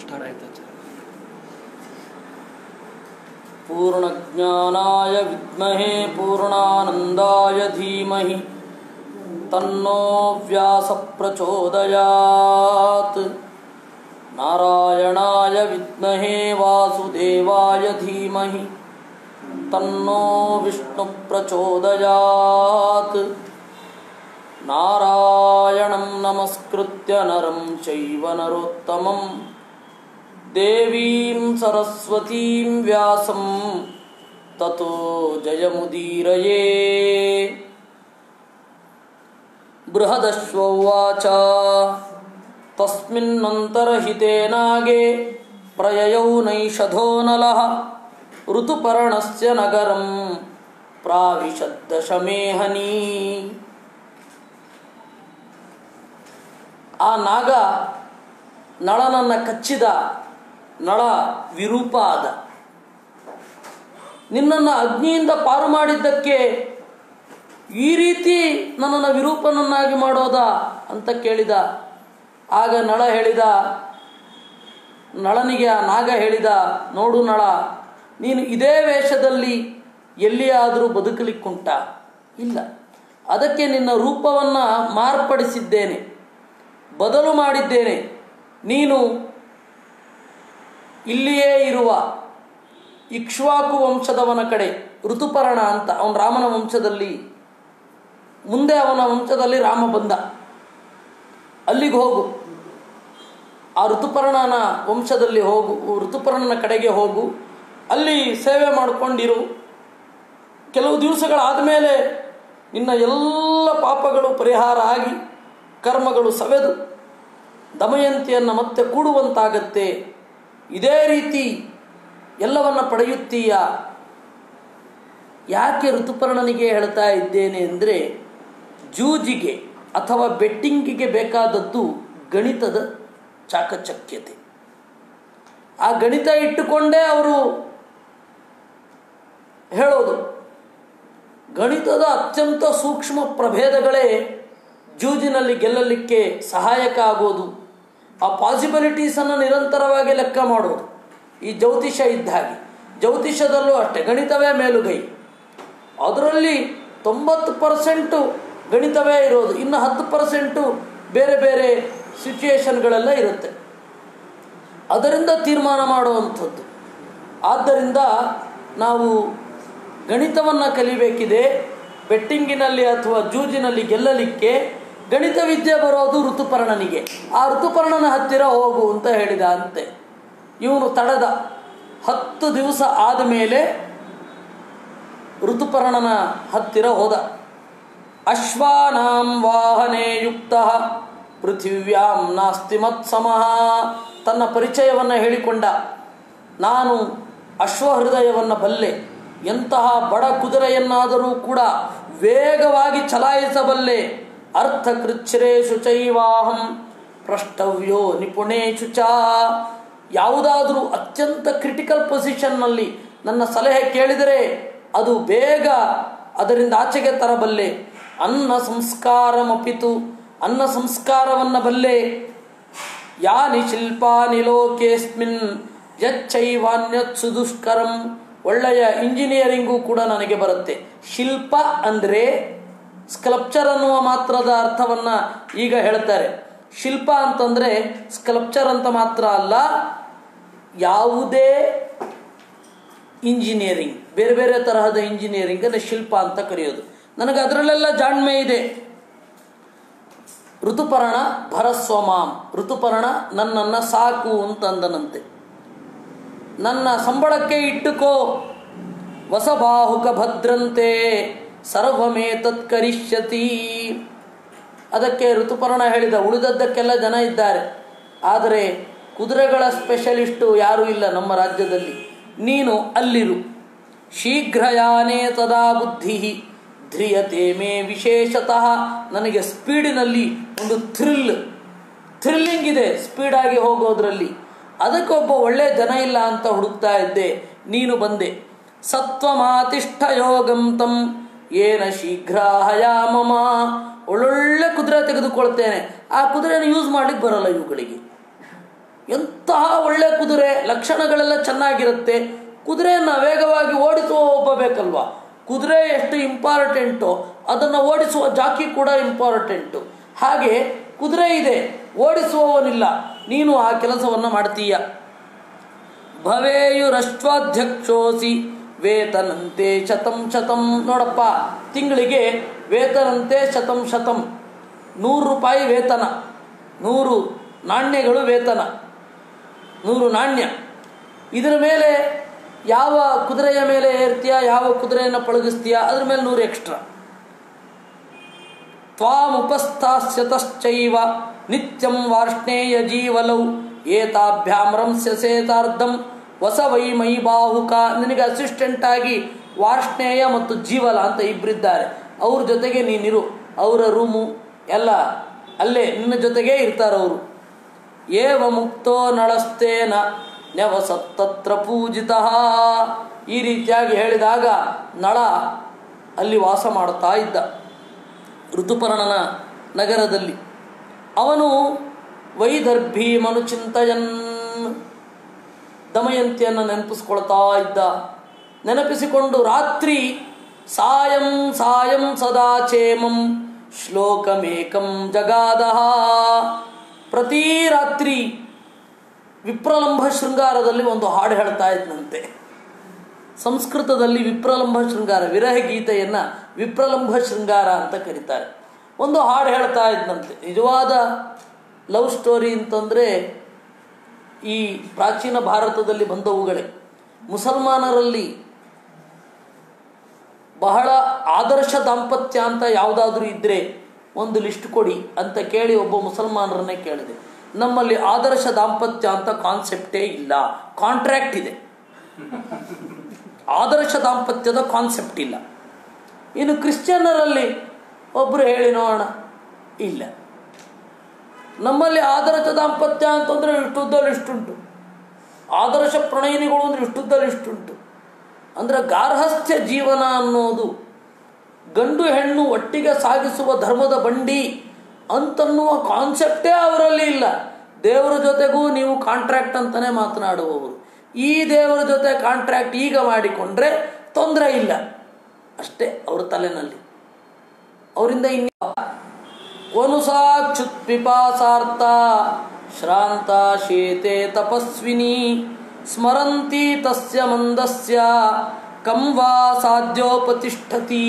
start ಆಯ್ತು ಆಚಾರ್ಯ पूर्णज्ञानाय विद्महे पूर्णानन्दाय धीमहि तन्नो व्यासप्रचोदयात् नारायणाय विद्महे वासुदेवाय धीमहि तन्नो विष्णुप्रचोदयात् नारायणं नमस्कृत्य नरं चैव नरोत्तमम् देवीं सरस्वतीं व्यासं ततो जयमुदीरये बृहदश्ववाच तस्मिन्नन्तरहितेनागे प्रययौ नैषधो नलः ऋतुपर्णस्य नगरं प्राविशद्दशमेहनी ಆ ನಾಗ ನಳನನ್ನು ಕಚ್ಚಿದ ನಳ ವಿರೂಪ ಆದ ನಿನ್ನನ್ನು ಅಗ್ನಿಯಿಂದ ಪಾರು ಮಾಡಿದ್ದಕ್ಕೆ ಈ ರೀತಿ ನನ್ನನ್ನು ವಿರೂಪನನ್ನಾಗಿ ಮಾಡೋದಾ ಅಂತ ಕೇಳಿದ ಆಗ ನಳ ಹೇಳಿದ ನಳನಿಗೆ ಆ ನಾಗ ಹೇಳಿದ ನೋಡು ನಳ ನೀನು ಇದೇ ವೇಷದಲ್ಲಿ ಎಲ್ಲಿಯಾದರೂ ಬದುಕಲಿಕ್ಕುಂಟ ಇಲ್ಲ ಅದಕ್ಕೆ ನಿನ್ನ ರೂಪವನ್ನು ಮಾರ್ಪಡಿಸಿದ್ದೇನೆ ಬದಲು ಮಾಡಿದ್ದೇನೆ ನೀನು ಇಲ್ಲಿಯೇ ಇರುವ ಇಕ್ಷ್ವಾಕು ವಂಶದವನ ಕಡೆ ಋತುಪರ್ಣ ಅಂತ ಅವನ ರಾಮನ ವಂಶದಲ್ಲಿ ಮುಂದೆ ಅವನ ವಂಶದಲ್ಲಿ ರಾಮ ಬಂದ ಅಲ್ಲಿಗೆ ಹೋಗು ಆ ಋತುಪರ್ಣನ ವಂಶದಲ್ಲಿ ಹೋಗು ಋತುಪರ್ಣನ ಕಡೆಗೆ ಹೋಗು ಅಲ್ಲಿ ಸೇವೆ ಮಾಡಿಕೊಂಡಿರು ಕೆಲವು ದಿವಸಗಳಾದ ಮೇಲೆ ನಿನ್ನ ಎಲ್ಲ ಪಾಪಗಳು ಪರಿಹಾರ ಆಗಿ ಕರ್ಮಗಳು ಸವೆದು ದಮಯಂತಿಯನ್ನು ಮತ್ತೆ ಕೂಡುವಂತಾಗತ್ತೆ ಇದೇ ರೀತಿ ಎಲ್ಲವನ್ನ ಪಡೆಯುತ್ತೀಯ ಯಾಕೆ ಋತುಪರ್ಣನಿಗೆ ಹೇಳ್ತಾ ಇದ್ದೇನೆ ಅಂದರೆ ಜೂಜಿಗೆ ಅಥವಾ ಬೆಟ್ಟಿಂಗಿಗೆ ಬೇಕಾದದ್ದು ಗಣಿತದ ಚಾಕಚಕ್ಯತೆ ಆ ಗಣಿತ ಇಟ್ಟುಕೊಂಡೇ ಅವರು ಹೇಳೋದು ಗಣಿತದ ಅತ್ಯಂತ ಸೂಕ್ಷ್ಮ ಪ್ರಭೇದಗಳೇ ಜೂಜಿನಲ್ಲಿ ಗೆಲ್ಲಲಿಕ್ಕೆ ಸಹಾಯಕ ಆಗೋದು ಆ ಪಾಸಿಬಿಲಿಟೀಸನ್ನು ನಿರಂತರವಾಗಿ ಲೆಕ್ಕ ಮಾಡೋದು ಈ ಜ್ಯೋತಿಷ ಇದ್ದ ಹಾಗೆ ಜ್ಯೋತಿಷದಲ್ಲೂ ಅಷ್ಟೇ ಗಣಿತವೇ ಮೇಲುಗೈ ಅದರಲ್ಲಿ ತೊಂಬತ್ತು ಪರ್ಸೆಂಟು ಗಣಿತವೇ ಇರೋದು ಇನ್ನು ಹತ್ತು ಪರ್ಸೆಂಟು ಬೇರೆ ಬೇರೆ ಸಿಚುಯೇಷನ್ಗಳೆಲ್ಲ ಇರುತ್ತೆ ಅದರಿಂದ ತೀರ್ಮಾನ ಮಾಡುವಂಥದ್ದು ಆದ್ದರಿಂದ ನಾವು ಗಣಿತವನ್ನು ಕಲಿಬೇಕಿದೆ ಬೆಟ್ಟಿಂಗಿನಲ್ಲಿ ಅಥವಾ ಜೂಜಿನಲ್ಲಿ ಗೆಲ್ಲಲಿಕ್ಕೆ ಗಣಿತ ವಿದ್ಯೆ ಬರೋದು ಋತುಪರ್ಣನಿಗೆ ಆ ಋತುಪರ್ಣನ ಹತ್ತಿರ ಹೋಗು ಅಂತ ಹೇಳಿದ ಅಂತೆ ಇವನು ತಡದ ಹತ್ತು ದಿವಸ ಆದ ಮೇಲೆ ಋತುಪರ್ಣನ ಹತ್ತಿರ ಹೋದ ಅಶ್ವಾನಾಂ ವಾಹನೆ ಯುಕ್ತ ಪೃಥಿವ್ಯಾಂ ನಾಸ್ತಿ ಮತ್ಸಮಃ ತನ್ನ ಪರಿಚಯವನ್ನು ಹೇಳಿಕೊಂಡ ನಾನು ಅಶ್ವಹೃದಯವನ್ನು ಬಲ್ಲೆ ಎಂತಹ ಬಡ ಕುದುರೆಯನ್ನಾದರೂ ಕೂಡ ವೇಗವಾಗಿ ಚಲಾಯಿಸಬಲ್ಲೆ ಅರ್ಥಕೃಚ್ಛ್ರೇಷು ಚೈವಾಹಂ ಪ್ರಷ್ಟವ್ಯೋ ನಿಪುಣೇಶು ಚ ಯಾವುದಾದರೂ ಅತ್ಯಂತ ಕ್ರಿಟಿಕಲ್ ಪೊಸಿಷನ್ನಲ್ಲಿ ನನ್ನ ಸಲಹೆ ಕೇಳಿದರೆ ಅದು ಬೇಗ ಅದರಿಂದ ಆಚೆಗೆ ತರಬಲ್ಲೆ ಅನ್ನ ಸಂಸ್ಕಾರಮಪಿತು ಅನ್ನ ಸಂಸ್ಕಾರವನ್ನು ಬಲ್ಲೆ ಯಾನಿ ಶಿಲ್ಪಾನಿ ಲೋಕೇಸ್ಮಿನ್ ಯಚ್ಚೈವಾನ್ಯತ್ ಸುದುಷ್ಕರಂ ಒಳ್ಳೆಯ ಇಂಜಿನಿಯರಿಂಗು ಕೂಡ ನನಗೆ ಬರುತ್ತೆ ಶಿಲ್ಪ ಅಂದರೆ ಸ್ಕಲ್ಪ್ಚರ್ ಅನ್ನುವ ಮಾತ್ರದ ಅರ್ಥವನ್ನು ಈಗ ಹೇಳ್ತಾರೆ ಶಿಲ್ಪ ಅಂತಂದರೆ ಸ್ಕಲ್ಪ್ಚರ್ ಅಂತ ಮಾತ್ರ ಅಲ್ಲ ಯಾವುದೇ ಇಂಜಿನಿಯರಿಂಗ್ ಬೇರೆ ಬೇರೆ ತರಹದ ಇಂಜಿನಿಯರಿಂಗ್ ಅಂದರೆ ಶಿಲ್ಪ ಅಂತ ಕರೆಯೋದು ನನಗೆ ಅದರಲ್ಲೆಲ್ಲ ಜಾಣ್ಮೆ ಇದೆ ಋತುಪರ್ಣ ಭರಸ್ವಮಾಂ ಋತುಪರ್ಣ ನನ್ನನ್ನು ಸಾಕು ಅಂತಂದನಂತೆ ನನ್ನ ಸಂಬಳಕ್ಕೆ ಇಟ್ಟುಕೋ ವಸಬಾಹುಕ ಭದ್ರಂತೆ ಸರ್ವಮೇ ತತ್ಕರಿಷ್ಯತಿ ಅದಕ್ಕೆ ಋತುಪರ್ಣ ಹೇಳಿದ ಉಳಿದದ್ದಕ್ಕೆಲ್ಲ ಜನ ಇದ್ದಾರೆ ಆದರೆ ಕುದುರೆಗಳ ಸ್ಪೆಷಲಿಸ್ಟು ಯಾರೂ ಇಲ್ಲ ನಮ್ಮ ರಾಜ್ಯದಲ್ಲಿ ನೀನು ಅಲ್ಲಿರು ಶೀಘ್ರಯಾನೇ ತದಾ ಬುದ್ಧಿ ಧ್ರಿಯತೆ ಮೇ ವಿಶೇಷತಃ ನನಗೆ ಸ್ಪೀಡಿನಲ್ಲಿ ಒಂದು ಥ್ರಿಲ್ ಥ್ರಿಲ್ಲಿಂಗ್ ಇದೆ ಸ್ಪೀಡಾಗಿ ಹೋಗೋದ್ರಲ್ಲಿ ಅದಕ್ಕೊಬ್ಬ ಒಳ್ಳೆ ಜನ ಇಲ್ಲ ಅಂತ ಹುಡುಕ್ತಾ ಇದ್ದೆ ನೀನು ಬಂದೆ ಸತ್ವಮಾತಿಷ್ಠ ಯೋಗಂ ತಂ ಏನ ಶೀಘ್ರ ಹಯಾಮಮ ಒಳ್ಳೊಳ್ಳೆ ಕುದುರೆ ತೆಗೆದುಕೊಳ್ತೇನೆ ಆ ಕುದುರೆನ ಯೂಸ್ ಮಾಡ್ಲಿಕ್ಕೆ ಬರಲ್ಲ ಇವುಗಳಿಗೆ ಎಂತಹ ಒಳ್ಳೆ ಕುದುರೆ ಲಕ್ಷಣಗಳೆಲ್ಲ ಚೆನ್ನಾಗಿರುತ್ತೆ ಕುದುರೆಯನ್ನು ವೇಗವಾಗಿ ಓಡಿಸುವ ಒಬ್ಬ ಬೇಕಲ್ವಾ ಕುದುರೆ ಎಷ್ಟು ಇಂಪಾರ್ಟೆಂಟು ಅದನ್ನು ಓಡಿಸುವ ಜಾಕಿ ಕೂಡ ಇಂಪಾರ್ಟೆಂಟು ಹಾಗೆ ಕುದುರೆ ಇದೆ ಓಡಿಸುವವನಿಲ್ಲ ನೀನು ಆ ಕೆಲಸವನ್ನು ಮಾಡ್ತೀಯ ಭವೇಯುರಶ್ವಾಧ್ಯಕ್ಷೋಸಿ ವೇತನಂತೆ ಶತಂ ಶತಂ ನೋಡಪ್ಪ ತಿಂಗಳಿಗೆ ವೇತನಂತೆ ಶತಂ ಶತಂ ನೂರು ರೂಪಾಯಿ ವೇತನ ನೂರು ನಾಣ್ಯಗಳು ವೇತನ ನೂರು ನಾಣ್ಯ ಇದರ ಮೇಲೆ ಯಾವ ಕುದುರೆಯ ಮೇಲೆ ಏರ್ತೀಯ ಯಾವ ಕುದುರೆಯನ್ನು ಪಳಗಿಸ್ತೀಯ ಅದ್ರ ಮೇಲೆ ನೂರು ಎಕ್ಸ್ಟ್ರಾ ತ್ವಾಮುಪಸ್ಥಾಸ್ಯತಶ್ಚೈವ ನಿತ್ಯಂ ವಾರ್ಷ್ಣೇಯ ಜೀವಲೌ ಏತಾಭ್ಯಾಂ ರಂಸ್ಯಸೇತಾರ್ಧಂ ಹೊಸ ವೈ ಮೈ ಬಾಹುಕ ನಿನಗೆ ಅಸಿಸ್ಟೆಂಟ್ ಆಗಿ ವಾರ್ಷ್ಣೇಯ ಮತ್ತು ಜೀವಲ ಅಂತ ಇಬ್ಬರಿದ್ದಾರೆ ಅವ್ರ ಜೊತೆಗೆ ನೀನಿರು ಅವರ ರೂಮು ಎಲ್ಲ ಅಲ್ಲೇ ನಿನ್ನ ಜೊತೆಗೇ ಇರ್ತಾರವರು ಏವ ಮುಕ್ತೋ ನಳಸ್ತೇನ ನೆವಸತ್ತತ್ರ ಪೂಜಿತ ಈ ರೀತಿಯಾಗಿ ಹೇಳಿದಾಗ ನಳ ಅಲ್ಲಿ ವಾಸ ಮಾಡುತ್ತಾ ಇದ್ದ ಋತುಪರ್ಣನ ನಗರದಲ್ಲಿ ಅವನು ವೈದರ್ಭೀಮನು ಚಿಂತಯನ್ ದಮಯಂತಿಯನ್ನು ನೆನಪಿಸ್ಕೊಳ್ತಾ ಇದ್ದ ನೆನಪಿಸಿಕೊಂಡು ರಾತ್ರಿ ಸಾಯಂ ಸಾಯಂ ಸದಾ ಚೇಮಂ ಶ್ಲೋಕಮೇಕಂ ಜಗಾದಹ ಪ್ರತಿ ರಾತ್ರಿ ವಿಪ್ರಲಂಭ ಶೃಂಗಾರದಲ್ಲಿ ಒಂದು ಹಾಡು ಹೇಳ್ತಾ ಇದ್ದಂತೆ ಸಂಸ್ಕೃತದಲ್ಲಿ ವಿಪ್ರಲಂಭ ಶೃಂಗಾರ ವಿರಹ ಗೀತೆಯನ್ನು ವಿಪ್ರಲಂಭ ಶೃಂಗಾರ ಅಂತ ಕರೀತಾರೆ ಒಂದು ಹಾಡು ಹೇಳ್ತಾ ಇದ್ದಂತೆ ನಿಜವಾದ ಲವ್ ಸ್ಟೋರಿ ಅಂತಂದರೆ ಈ ಪ್ರಾಚೀನ ಭಾರತದಲ್ಲಿ ಬಂದವುಗಳೇ ಮುಸಲ್ಮಾನರಲ್ಲಿ ಬಹಳ ಆದರ್ಶ ದಾಂಪತ್ಯ ಅಂತ ಯಾವುದಾದ್ರೂ ಇದ್ದರೆ ಒಂದು ಲಿಸ್ಟ್ ಕೊಡಿ ಅಂತ ಕೇಳಿ ಒಬ್ಬ ಮುಸಲ್ಮಾನರನ್ನೇ ಕೇಳಿದೆ ನಮ್ಮಲ್ಲಿ ಆದರ್ಶ ದಾಂಪತ್ಯ ಅಂತ ಕಾನ್ಸೆಪ್ಟೇ ಇಲ್ಲ ಕಾಂಟ್ರಾಕ್ಟ್ ಇದೆ ಆದರ್ಶ ದಾಂಪತ್ಯದ ಕಾನ್ಸೆಪ್ಟ್ ಇಲ್ಲ ಇನ್ನು ಕ್ರಿಶ್ಚಿಯನ್ನರಲ್ಲಿ ಒಬ್ಬರು ಹೇಳಿ ನೋಡೋಣ ಇಲ್ಲ ನಮ್ಮಲ್ಲಿ ಆದರ್ಶ ದಾಂಪತ್ಯ ಅಂತಂದರೆ ಇಷ್ಟುದ್ದಲ್ಲಿ ಇಷ್ಟುಂಟು ಆದರ್ಶ ಪ್ರಣಯಿನಿಗಳು ಅಂದರೆ ಇಷ್ಟುದ್ದಲ್ಲಿ ಇಷ್ಟುಂಟು ಅಂದರೆ ಗಾರ್ಹಸ್ಥ್ಯ ಜೀವನ ಅನ್ನೋದು ಗಂಡು ಹೆಣ್ಣು ಒಟ್ಟಿಗೆ ಸಾಗಿಸುವ ಧರ್ಮದ ಬಂಡಿ ಅಂತನ್ನುವ ಕಾನ್ಸೆಪ್ಟೇ ಅವರಲ್ಲಿ ಇಲ್ಲ ದೇವರ ಜೊತೆಗೂ ನೀವು ಕಾಂಟ್ರಾಕ್ಟ್ ಅಂತಲೇ ಮಾತನಾಡುವವರು ಈ ದೇವರ ಜೊತೆ ಕಾಂಟ್ರಾಕ್ಟ್ ಈಗ ಮಾಡಿಕೊಂಡ್ರೆ ತೊಂದರೆ ಇಲ್ಲ ಅಷ್ಟೇ ಅವ್ರ ತಲೆನಲ್ಲಿ ಅವರಿಂದ ಇನ್ನು ವನುಸಾಕ್ಷುತ್ ಪಿಪಾಸಾರ್ಥ ಶ್ರಾಂತ ಶೇತೆ ತಪಸ್ವಿನಿ ಸ್ಮರಂತಿ ತಸ್ಯ ಮಂದಸ್ಯ ಕಂ ವಾ ಸಾಧ್ಯೋಪತಿಷ್ಠತಿ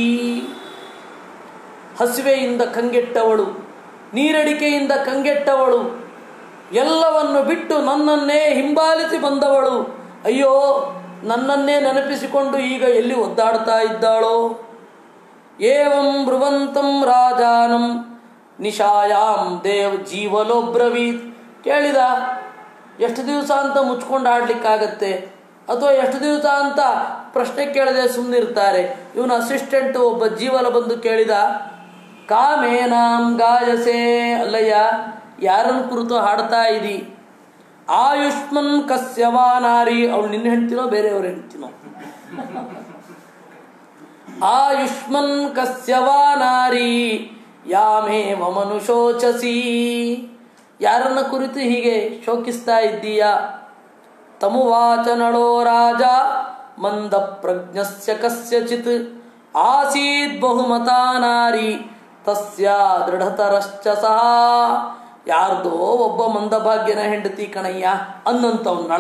ಹಸಿವೆಯಿಂದ ಕಂಗೆಟ್ಟವಳು ನೀರಡಿಕೆಯಿಂದ ಕಂಗೆಟ್ಟವಳು ಎಲ್ಲವನ್ನು ಬಿಟ್ಟು ನನ್ನನ್ನೇ ಹಿಂಬಾಲಿಸಿ ಬಂದವಳು ಅಯ್ಯೋ ನನ್ನನ್ನೇ ನೆನಪಿಸಿಕೊಂಡು ಈಗ ಎಲ್ಲಿ ಒದ್ದಾಡ್ತಾ ಇದ್ದಾಳೋ ಏವಂ ಬ್ರುವಂತಂ ರಾಜಾನಂ ನಿಶಾಯಾಂ ದೇವ್ ಜೀವಲೋಬ್ರವೀತ್ ಕೇಳಿದ ಎಷ್ಟು ದಿವಸ ಅಂತ ಮುಚ್ಕೊಂಡು ಆಡ್ಲಿಕ್ಕಾಗತ್ತೆ ಅಥವಾ ಎಷ್ಟು ದಿವಸ ಅಂತ ಪ್ರಶ್ನೆ ಕೇಳದೆ ಸುಮ್ಮನಿರ್ತಾರೆ ಇವನ ಅಸಿಸ್ಟೆಂಟ್ ಒಬ್ಬ ಜೀವಲ ಬಂದು ಕೇಳಿದ ಕಾಮೇನಾಂ ಗಾಯಸೆ ಅಲ್ಲಯ್ಯ ಯಾರನ್ನು ಕುರಿತು ಹಾಡ್ತಾ ಇದಿ ಆಯುಷ್ಮನ್ ಕಸ್ಯವಾ ನಾರಿ ಅವಳು ನಿನ್ನ ಹೆಂಡ್ತಿನೋ ಬೇರೆಯವ್ರ ಹೆಂಡ್ತಿನೋ ಆಯುಷ್ಮನ್ ಕಸ್ಯವಾ ನಾರಿ ಯಾಮೇವ ಮನುಶೋಚಸಿ ಯಾರನ್ನ ಕುರಿತು ಹೀಗೆ ಶೋಕಿಸ್ತಾ ಇದ್ದೀಯಾ ತಮುವಾಚ ನಳೋ ರಾಜ ಮಂದ ಪ್ರಜ್ಞಸ್ಯ ಕಸ್ಯಚಿತ್ ಆಸೀತ್ ಬಹುಮತಾ ನಾರಿ ತಸ್ಯ ದೃಢತರಶ್ಚ ಸಹ ಯಾರ್ದೋ ಒಬ್ಬ ಮಂದಭಾಗ್ಯನ ಹೆಂಡತಿ ಕಣಯ್ಯ ಅನ್ನಂತವ್ ನಳ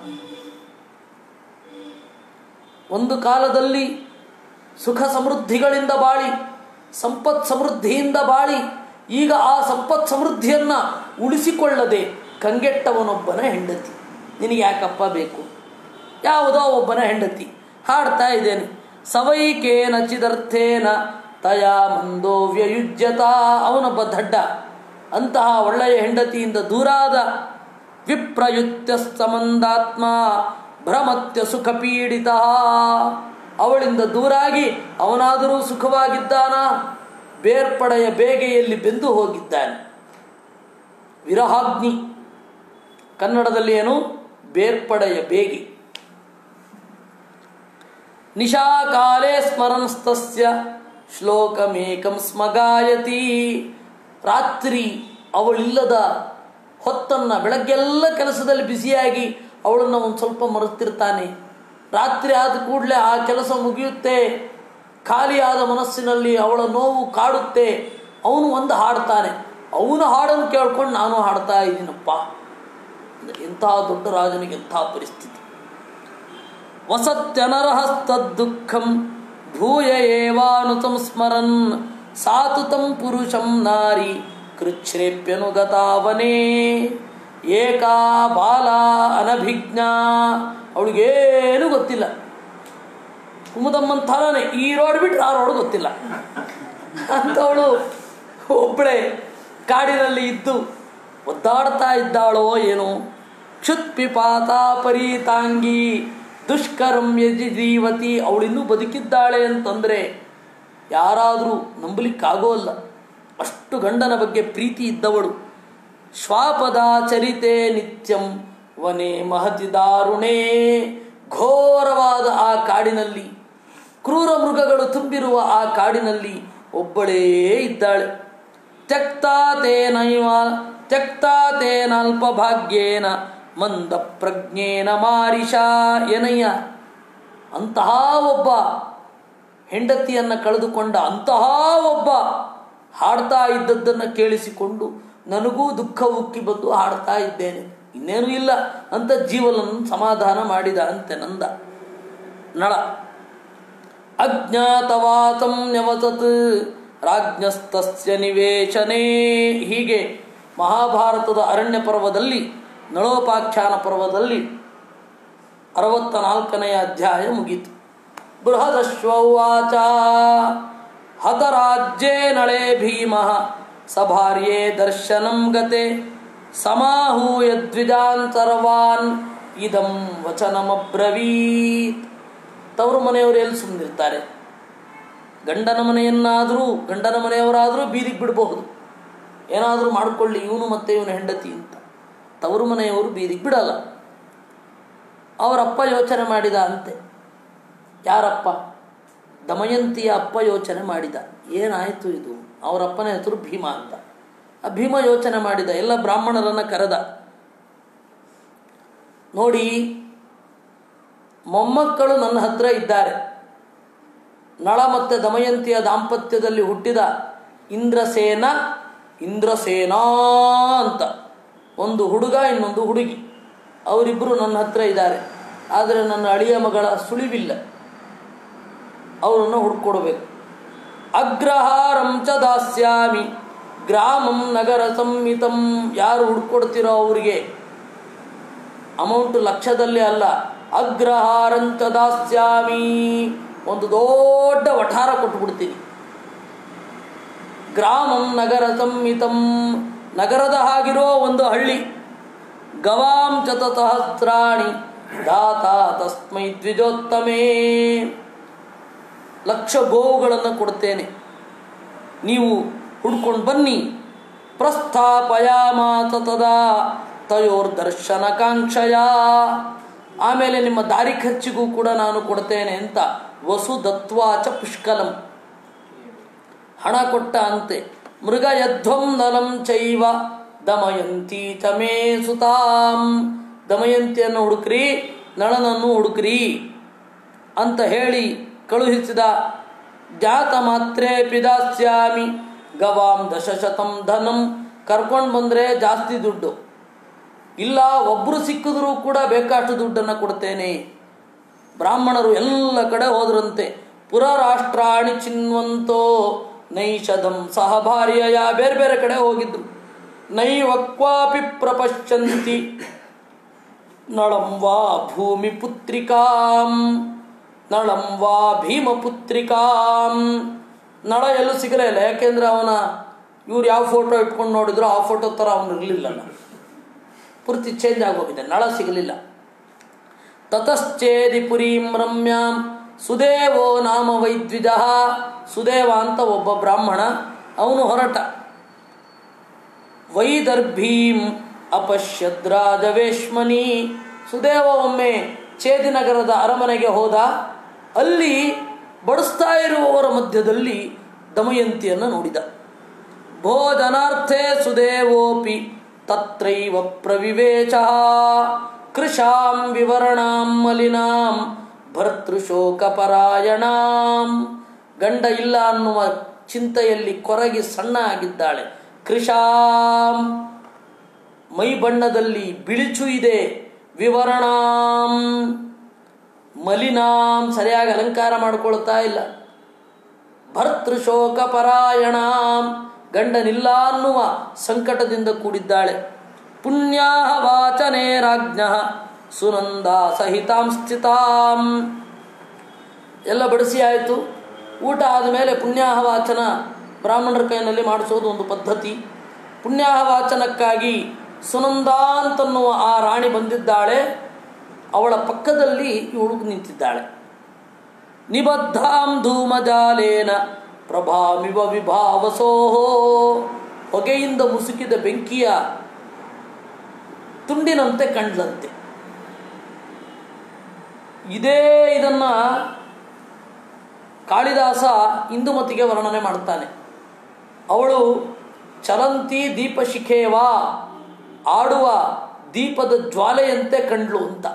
ಒಂದು ಕಾಲದಲ್ಲಿ ಸುಖ ಸಮೃದ್ಧಿಗಳಿಂದ ಬಾಳಿ ಸಂಪತ್ ಸಮೃದ್ಧಿಯಿಂದ ಬಾಳಿ ಈಗ ಆ ಸಂಪತ್ ಸಮೃದ್ಧಿಯನ್ನ ಉಳಿಸಿಕೊಳ್ಳದೆ ಕಂಗೆಟ್ಟವನೊಬ್ಬನ ಹೆಂಡತಿ ನಿನಗೆ ಯಾಕಪ್ಪ ಬೇಕು ಯಾವುದೋ ಒಬ್ಬನ ಹೆಂಡತಿ ಹಾಡ್ತಾ ಇದ್ದೇನೆ ಸವೈಕೇನ ಚಿದರ್ಥೇನ ತಯಾ ಮಂದೋ ವ್ಯಯುಜ್ಯತ ಅವನೊಬ್ಬ ದಡ್ಡ ಅಂತಹ ಒಳ್ಳೆಯ ಹೆಂಡತಿಯಿಂದ ದೂರಾದ ವಿಪ್ರಯುತ್ಯ ಸಮಂದಾತ್ಮ ಭ್ರಮತ್ಯ ಸುಖ ಪೀಡಿತ ಅವಳಿಂದ ದೂರಾಗಿ ಅವನಾದರೂ ಸುಖವಾಗಿದ್ದಾನ ಬೇರ್ಪಡೆಯ ಬೇಗೆಯಲ್ಲಿ ಬೆಂದು ಹೋಗಿದ್ದಾನೆ ವಿರಹಾಗ್ನಿ ಕನ್ನಡದಲ್ಲಿ ಏನು ಬೇರ್ಪಡೆಯ ಬೇಗೆ ನಿಶಾಕಾಲೇ ಸ್ಮರನ್ಸ್ತಸ್ಯ ಶ್ಲೋಕಮೇಕಂ ಸ್ಮಗಾಯತಿ ರಾತ್ರಿ ಅವಳಿಲ್ಲದ ಹೊತ್ತನ್ನು ಬೆಳಗ್ಗೆಲ್ಲ ಕೆಲಸದಲ್ಲಿ ಬ್ಯುಸಿಯಾಗಿ ಅವಳನ್ನು ಒಂದು ಸ್ವಲ್ಪ ಮರೆತಿರ್ತಾನೆ ರಾತ್ರಿ ಆದ ಕೂಡಲೇ ಆ ಕೆಲಸ ಮುಗಿಯುತ್ತೆ ಖಾಲಿಯಾದ ಮನಸ್ಸಿನಲ್ಲಿ ಅವಳ ನೋವು ಕಾಡುತ್ತೆ ಅವನು ಒಂದು ಹಾಡ್ತಾನೆ ಅವನ ಹಾಡನ್ನು ಕೇಳ್ಕೊಂಡು ನಾನು ಹಾಡ್ತಾ ಇದ್ದೀನಪ್ಪ ಎಂಥ ದೊಡ್ಡ ರಾಜನಿಗೆ ಎಂಥ ಪರಿಸ್ಥಿತಿ ವಸತ್ಯನರಹಸ್ತದುಃಖಂ ಭೂಯ ಏವಾನುತಂ ಸ್ಮರನ್ ಸಾತು ತಂ ಪುರುಷಂ ನಾರಿ ಕೃಚ್ಛ್ರೇಪ್ಯನುಗತಾವನೇ ಏಕಾ ಬಾಲ ಅನಭಿಜ್ಞಾ ಅವಳಿಗೇನು ಗೊತ್ತಿಲ್ಲ ಕುಮುದಮ್ಮನ್ ಥರನೇ ಈ ರೋಡ್ ಬಿಟ್ಟರೆ ಆ ರೋಡ್ ಗೊತ್ತಿಲ್ಲ ಅಂಥವಳು ಒಬ್ಬಳೆ ಕಾಡಿನಲ್ಲಿ ಇದ್ದು ಒದ್ದಾಡ್ತಾ ಇದ್ದಾಳೋ ಏನೋ ಕ್ಷುತ್ಪಿಪಾತ ಪರೀತಾಂಗಿ ದುಷ್ಕರಂ ಯಜಿದೀವತಿ ಅವಳಿನ್ನೂ ಬದುಕಿದ್ದಾಳೆ ಅಂತಂದರೆ ಯಾರಾದರೂ ನಂಬಲಿಕ್ಕಾಗೋಲ್ಲ ಅಷ್ಟು ಗಂಡನ ಬಗ್ಗೆ ಪ್ರೀತಿ ಇದ್ದವಳು ಶ್ವಾಪದ ಚರಿತೆ ನಿತ್ಯಂ ವನೆ ಮಹತಿ ದಾರುಣೇ ಘೋರವಾದ ಆ ಕಾಡಿನಲ್ಲಿ ಕ್ರೂರ ಮೃಗಗಳು ತುಂಬಿರುವ ಆ ಕಾಡಿನಲ್ಲಿ ಒಬ್ಬಳೇ ಇದ್ದಾಳೆ ತ್ಯಕ್ತಾತೇನೈವ ತ್ಯಕ್ತಾತೇನಲ್ಪ ಭಾಗ್ಯೇನ ಮಂದ ಪ್ರಜ್ಞೇನ ಮಾರಿಷ ಏನಯ್ಯ ಅಂತಹ ಒಬ್ಬ ಹೆಂಡತಿಯನ್ನು ಕಳೆದುಕೊಂಡ ಅಂತಹ ಒಬ್ಬ ಹಾಡ್ತಾ ಇದ್ದದ್ದನ್ನು ಕೇಳಿಸಿಕೊಂಡು ನನಗೂ ದುಃಖ ಉಕ್ಕಿ ಬಂದು ಹಾಡ್ತಾ ಇದ್ದೇನೆ ಇನ್ನೇನು ಇಲ್ಲ ಅಂತ ಜೀವನನ್ನು ಸಮಾಧಾನ ಮಾಡಿದ ಅಂತೆ ನಂದ ನಳ ಅಜ್ಞಾತವಾತಂ ನ್ಯವಸತ್ ರಾಜ್ಞಸ್ತಸ್ಯ ನಿವೇಶನೇ ಹೀಗೆ ಮಹಾಭಾರತದ ಅರಣ್ಯ ಪರ್ವದಲ್ಲಿ ನಳೋಪಾಖ್ಯಾನ ಪರ್ವದಲ್ಲಿ ಅರವತ್ತ ನಾಲ್ಕನೆಯ ಅಧ್ಯಾಯ ಮುಗೀತು ಬೃಹದಶ್ವವಾಚ ಹತರಾಜ್ಯೇ ನಳೆ ಭೀಮ ಸಭಾರ್ಯೇ ದರ್ಶನಂ ಗತೆ ಸಮಾಹೂಯ ದ್ವಿಜಾನ್ ಸರ್ವಾನ್ ಇದಂ ವಚನಮಬ್ರವೀತ್ ತವರು ಮನೆಯವರು ಎಲ್ಲಿ ಸುಮ್ಮನಿರ್ತಾರೆ ಗಂಡನ ಮನೆಯನ್ನಾದರೂ ಗಂಡನ ಮನೆಯವರಾದರೂ ಬೀದಿಗೆ ಬಿಡಬಹುದು ಏನಾದರೂ ಮಾಡಿಕೊಳ್ಳಿ ಇವನು ಮತ್ತೆ ಇವನ ಹೆಂಡತಿ ಅಂತ ತವರು ಮನೆಯವರು ಬೀದಿಗೆ ಬಿಡಲ್ಲ ಅವರಪ್ಪ ಯೋಚನೆ ಮಾಡಿದ ಅಂತೆ ಯಾರಪ್ಪ ದಮಯಂತಿಯ ಅಪ್ಪ ಯೋಚನೆ ಮಾಡಿದ ಏನಾಯಿತು ಇದು ಅವರಪ್ಪನ ಹೆಸರು ಭೀಮ ಅಂತ ಆ ಭೀಮ ಯೋಚನೆ ಮಾಡಿದ ಎಲ್ಲ ಬ್ರಾಹ್ಮಣರನ್ನು ಕರೆದ ನೋಡಿ ಮೊಮ್ಮಕ್ಕಳು ನನ್ನ ಹತ್ರ ಇದ್ದಾರೆ ನಳ ಮತ್ತು ದಮಯಂತಿಯ ದಾಂಪತ್ಯದಲ್ಲಿ ಹುಟ್ಟಿದ ಇಂದ್ರಸೇನ ಇಂದ್ರಸೇನಾ ಅಂತ ಒಂದು ಹುಡುಗ ಇನ್ನೊಂದು ಹುಡುಗಿ ಅವರಿಬ್ಬರು ನನ್ನ ಹತ್ರ ಇದ್ದಾರೆ ಆದರೆ ನನ್ನ ಅಳಿಯ ಮಗಳ ಸುಳಿವಿಲ್ಲ ಅವರನ್ನು ಹುಡ್ಕೊಡ್ಬೇಕು ಅಗ್ರಹಾರಂ ಚ ದಾಸ್ಯಾಮಿ ಗ್ರಾಮಂ ನಗರ ಸಂಹಿತಂ ಯಾರು ಹುಡ್ಕೊಡ್ತಿರೋ ಅವರಿಗೆ ಅಮೌಂಟ್ ಲಕ್ಷದಲ್ಲಿ ಅಲ್ಲ ಅಗ್ರಹಾರಂಚ ದಾಸ್ಯಾಮಿ ಒಂದು ದೊಡ್ಡ ವಠಾರ ಕೊಟ್ಬಿಡ್ತೀನಿ ಗ್ರಾಮಂ ನಗರ ಸಂಹಿತಂ ನಗರದ ಹಾಗಿರೋ ಒಂದು ಹಳ್ಳಿ ಗವಾಂ ಸಹಸ್ರಾಣಿ ದಾತ ತಸ್ಮೈ ದ್ವಿಜೋತ್ತಮೇ ಲಕ್ಷ ಗೋವುಗಳನ್ನು ಕೊಡ್ತೇನೆ ನೀವು ಹುಡ್ಕೊಂಡು ಬನ್ನಿ ಪ್ರಸ್ಥಾಪಯಾಮಾತ ತದಾ ತಯೋರ್ದರ್ಶನ ಕಾಂಕ್ಷಯ ಆಮೇಲೆ ನಿಮ್ಮ ದಾರಿ ಖರ್ಚಿಗೂ ಕೂಡ ನಾನು ಕೊಡ್ತೇನೆ ಅಂತ ವಸು ದತ್ವಾಚ ಪುಷ್ಕಲಂ ಹಣ ಕೊಟ್ಟ ಅಂತೆ ಮೃಗ ಯಧ್ವಂ ನಲಂ ಚೈವ ದಮಯಂತಿ ಚಮೇ ಸುತಾಂ ದಮಯಂತಿಯನ್ನು ಹುಡುಕ್ರಿ ನಳನನ್ನು ಹುಡುಕ್ರಿ ಅಂತ ಹೇಳಿ ಕಳುಹಿಸಿದ ಜಾತ ಮಾತ್ರೇ ಪಿದಾಸ್ಯಾಮಿ ಗವಾಂ ದಶಶತಂ ಧನಂ ಕರ್ಕೊಂಡು ಬಂದರೆ ಜಾಸ್ತಿ ದುಡ್ಡು ಇಲ್ಲ ಒಬ್ಬರು ಸಿಕ್ಕಿದ್ರೂ ಕೂಡ ಬೇಕಾಷ್ಟು ದುಡ್ಡನ್ನು ಕೊಡ್ತೇನೆ ಬ್ರಾಹ್ಮಣರು ಎಲ್ಲ ಕಡೆ ಹೋದ್ರಂತೆ ಪುರರಾಷ್ಟ್ರಾಣಿ ಚಿನ್ವಂತೋ ನೈಷಧಂ ಸಹ ಭಾರ್ಯಯ ಬೇರೆ ಬೇರೆ ಕಡೆ ಹೋಗಿದ್ರು ನೈವಕ್ವಾಪಿ ಪ್ರಪಶ್ಯಂತಿ ನಳಂ ವಾ ಭೂಮಿ ಪುತ್ರಿಕಾಂ ನಳಂ ವಾ ಭೀಮಪುತ್ರಿಕಾಂ ನಳ ಎಲ್ಲೂ ಸಿಗಲೇ ಇಲ್ಲ ಯಾಕೆಂದ್ರೆ ಅವನ ಇವ್ರು ಯಾವ ಫೋಟೋ ಇಟ್ಕೊಂಡು ನೋಡಿದ್ರು ಆ ಫೋಟೋ ಥರ ಅವನು ಇರಲಿಲ್ಲಲ್ಲ ಪೂರ್ತಿ ಚೇಂಜ್ ಆಗೋಗಿದೆ ನಳ ಸಿಗಲಿಲ್ಲ ತತಶ್ಚೇದಿ ಪುರೀಂ ರಮ್ಯಾಂ ಸುದೇವೋ ನಾಮ ವೈದ್ವಿಜ ಸುದೇವ ಅಂತ ಒಬ್ಬ ಬ್ರಾಹ್ಮಣ ಅವನು ಹೊರಟ ವೈದರ್ಭೀಂ ಅಪಶ್ಯದ್ರಾಜವೇಶ್ಮನಿ ಸುದೇವ ಒಮ್ಮೆ ಚೇದಿನಗರದ ಅರಮನೆಗೆ ಹೋದ ಅಲ್ಲಿ ಬಡಿಸ್ತಾ ಇರುವವರ ಮಧ್ಯದಲ್ಲಿ ದಮಯಂತಿಯನ್ನು ನೋಡಿದ ಭೋಜನಾರ್ಥೇ ಸುದೇವೋಪಿ ತತ್ರೈವ ಪ್ರವಿವೇಚ ಕೃಶಾಂ ವಿವರಣಾಂ ಮಲಿನಾಂ ಭರ್ತೃಶೋಕಪರಾಯಣಾಂ ಗಂಡ ಇಲ್ಲ ಅನ್ನುವ ಚಿಂತೆಯಲ್ಲಿ ಕೊರಗಿ ಸಣ್ಣ ಆಗಿದ್ದಾಳೆ ಕೃಶಾಂ ಮೈ ಬಣ್ಣದಲ್ಲಿ ಬಿಳಿಚು ಇದೆ ವಿವರಣಾಂ ಮಲಿನಾಂ ಸರಿಯಾಗಿ ಅಲಂಕಾರ ಮಾಡಿಕೊಳ್ತಾ ಇಲ್ಲ ಭರ್ತೃಶೋಕ ಪರಾಯಣಾಂ ಗಂಡನಿಲ್ಲ ಅನ್ನುವ ಸಂಕಟದಿಂದ ಕೂಡಿದ್ದಾಳೆ ಪುಣ್ಯಾ ವಾಚನೇ ರಾಜ್ಞ ಸುನಂದ ಸಹಿತಾಂ ಸ್ಥಿತಾಂ ಎಲ್ಲ ಬಡಿಸಿ ಆಯಿತು ಊಟ ಆದಮೇಲೆ ಪುಣ್ಯಾಹ ವಾಚನ ಬ್ರಾಹ್ಮಣರ ಕೈನಲ್ಲಿ ಮಾಡಿಸೋದು ಒಂದು ಪದ್ಧತಿ ಪುಣ್ಯಾಹ ವಾಚನಕ್ಕಾಗಿ ಸುನಂದ ಅಂತನ್ನುವ ಆ ರಾಣಿ ಬಂದಿದ್ದಾಳೆ ಅವಳ ಪಕ್ಕದಲ್ಲಿ ಇವಳು ನಿಂತಿದ್ದಾಳೆ ನಿಬದ್ಧಾಂ ಧೂಮಜಾಲೇನ ಪ್ರಭಾಮಿವ ವಿಭಾವಸೋಹೋ ಹೊಗೆಯಿಂದ ಮುಸುಕಿದ ಬೆಂಕಿಯ ತುಂಡಿನಂತೆ ಕಂಡ್ಲಂತೆ ಇದೇ ಇದನ್ನ ಕಾಳಿದಾಸ ಇಂದುಮತಿಗೆ ವರ್ಣನೆ ಮಾಡ್ತಾನೆ ಅವಳು ಚಲಂತಿ ದೀಪಶಿಖೇವಾ ಆಡುವ ದೀಪದ ಜ್ವಾಲೆಯಂತೆ ಕಂಡ್ಲು ಅಂತ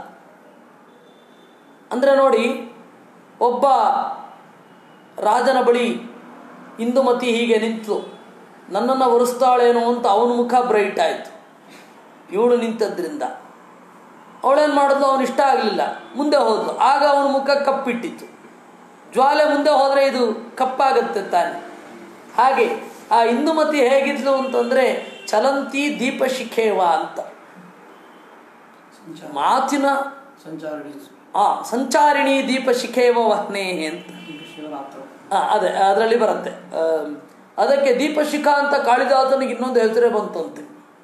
ಅಂದರೆ ನೋಡಿ ಒಬ್ಬ ರಾಜನ ಬಳಿ ಇಂದುಮತಿ ಹೀಗೆ ನಿಂತು ನನ್ನನ್ನು ಒರೆಸ್ತಾಳೇನೋ ಅಂತ ಅವನ ಮುಖ ಬ್ರೈಟ್ ಆಯಿತು ಇವಳು ನಿಂತದ್ರಿಂದ ಅವಳೇನು ಮಾಡಿದ್ಲು ಅವನು ಇಷ್ಟ ಆಗಲಿಲ್ಲ ಮುಂದೆ ಹೋದ್ಲು ಆಗ ಅವನ ಮುಖ ಕಪ್ಪಿಟ್ಟಿತ್ತು ಜ್ವಾಲೆ ಮುಂದೆ ಹೋದರೆ ಇದು ಕಪ್ಪಾಗತ್ತೆ ತಾನೆ ಹಾಗೆ ಆ ಇಂದುಮತಿ ಹೇಗಿದ್ಲು ಅಂತಂದರೆ ಚಲಂತಿ ದೀಪಶಿಖೇವ ಅಂತ ಸಂಚಾರ ಮಾತಿನ ಸಂಚಾರಣಿ ಆ ಸಂಚಾರಿಣಿ ದೀಪಶಿಖೇವ ವಹ್ನೆ ಅಂತ ಶಿವರಾತ್ರ ಆ, ಅದೇ ಅದರಲ್ಲಿ ಬರುತ್ತೆ ಆ, ಅದಕ್ಕೆ ದೀಪಶಿಖ ಅಂತ ಕಾಳಿದಾಸನಿಗೆ ಇನ್ನೊಂದು ಹೆಸರೇ ಬಂತಂತೆ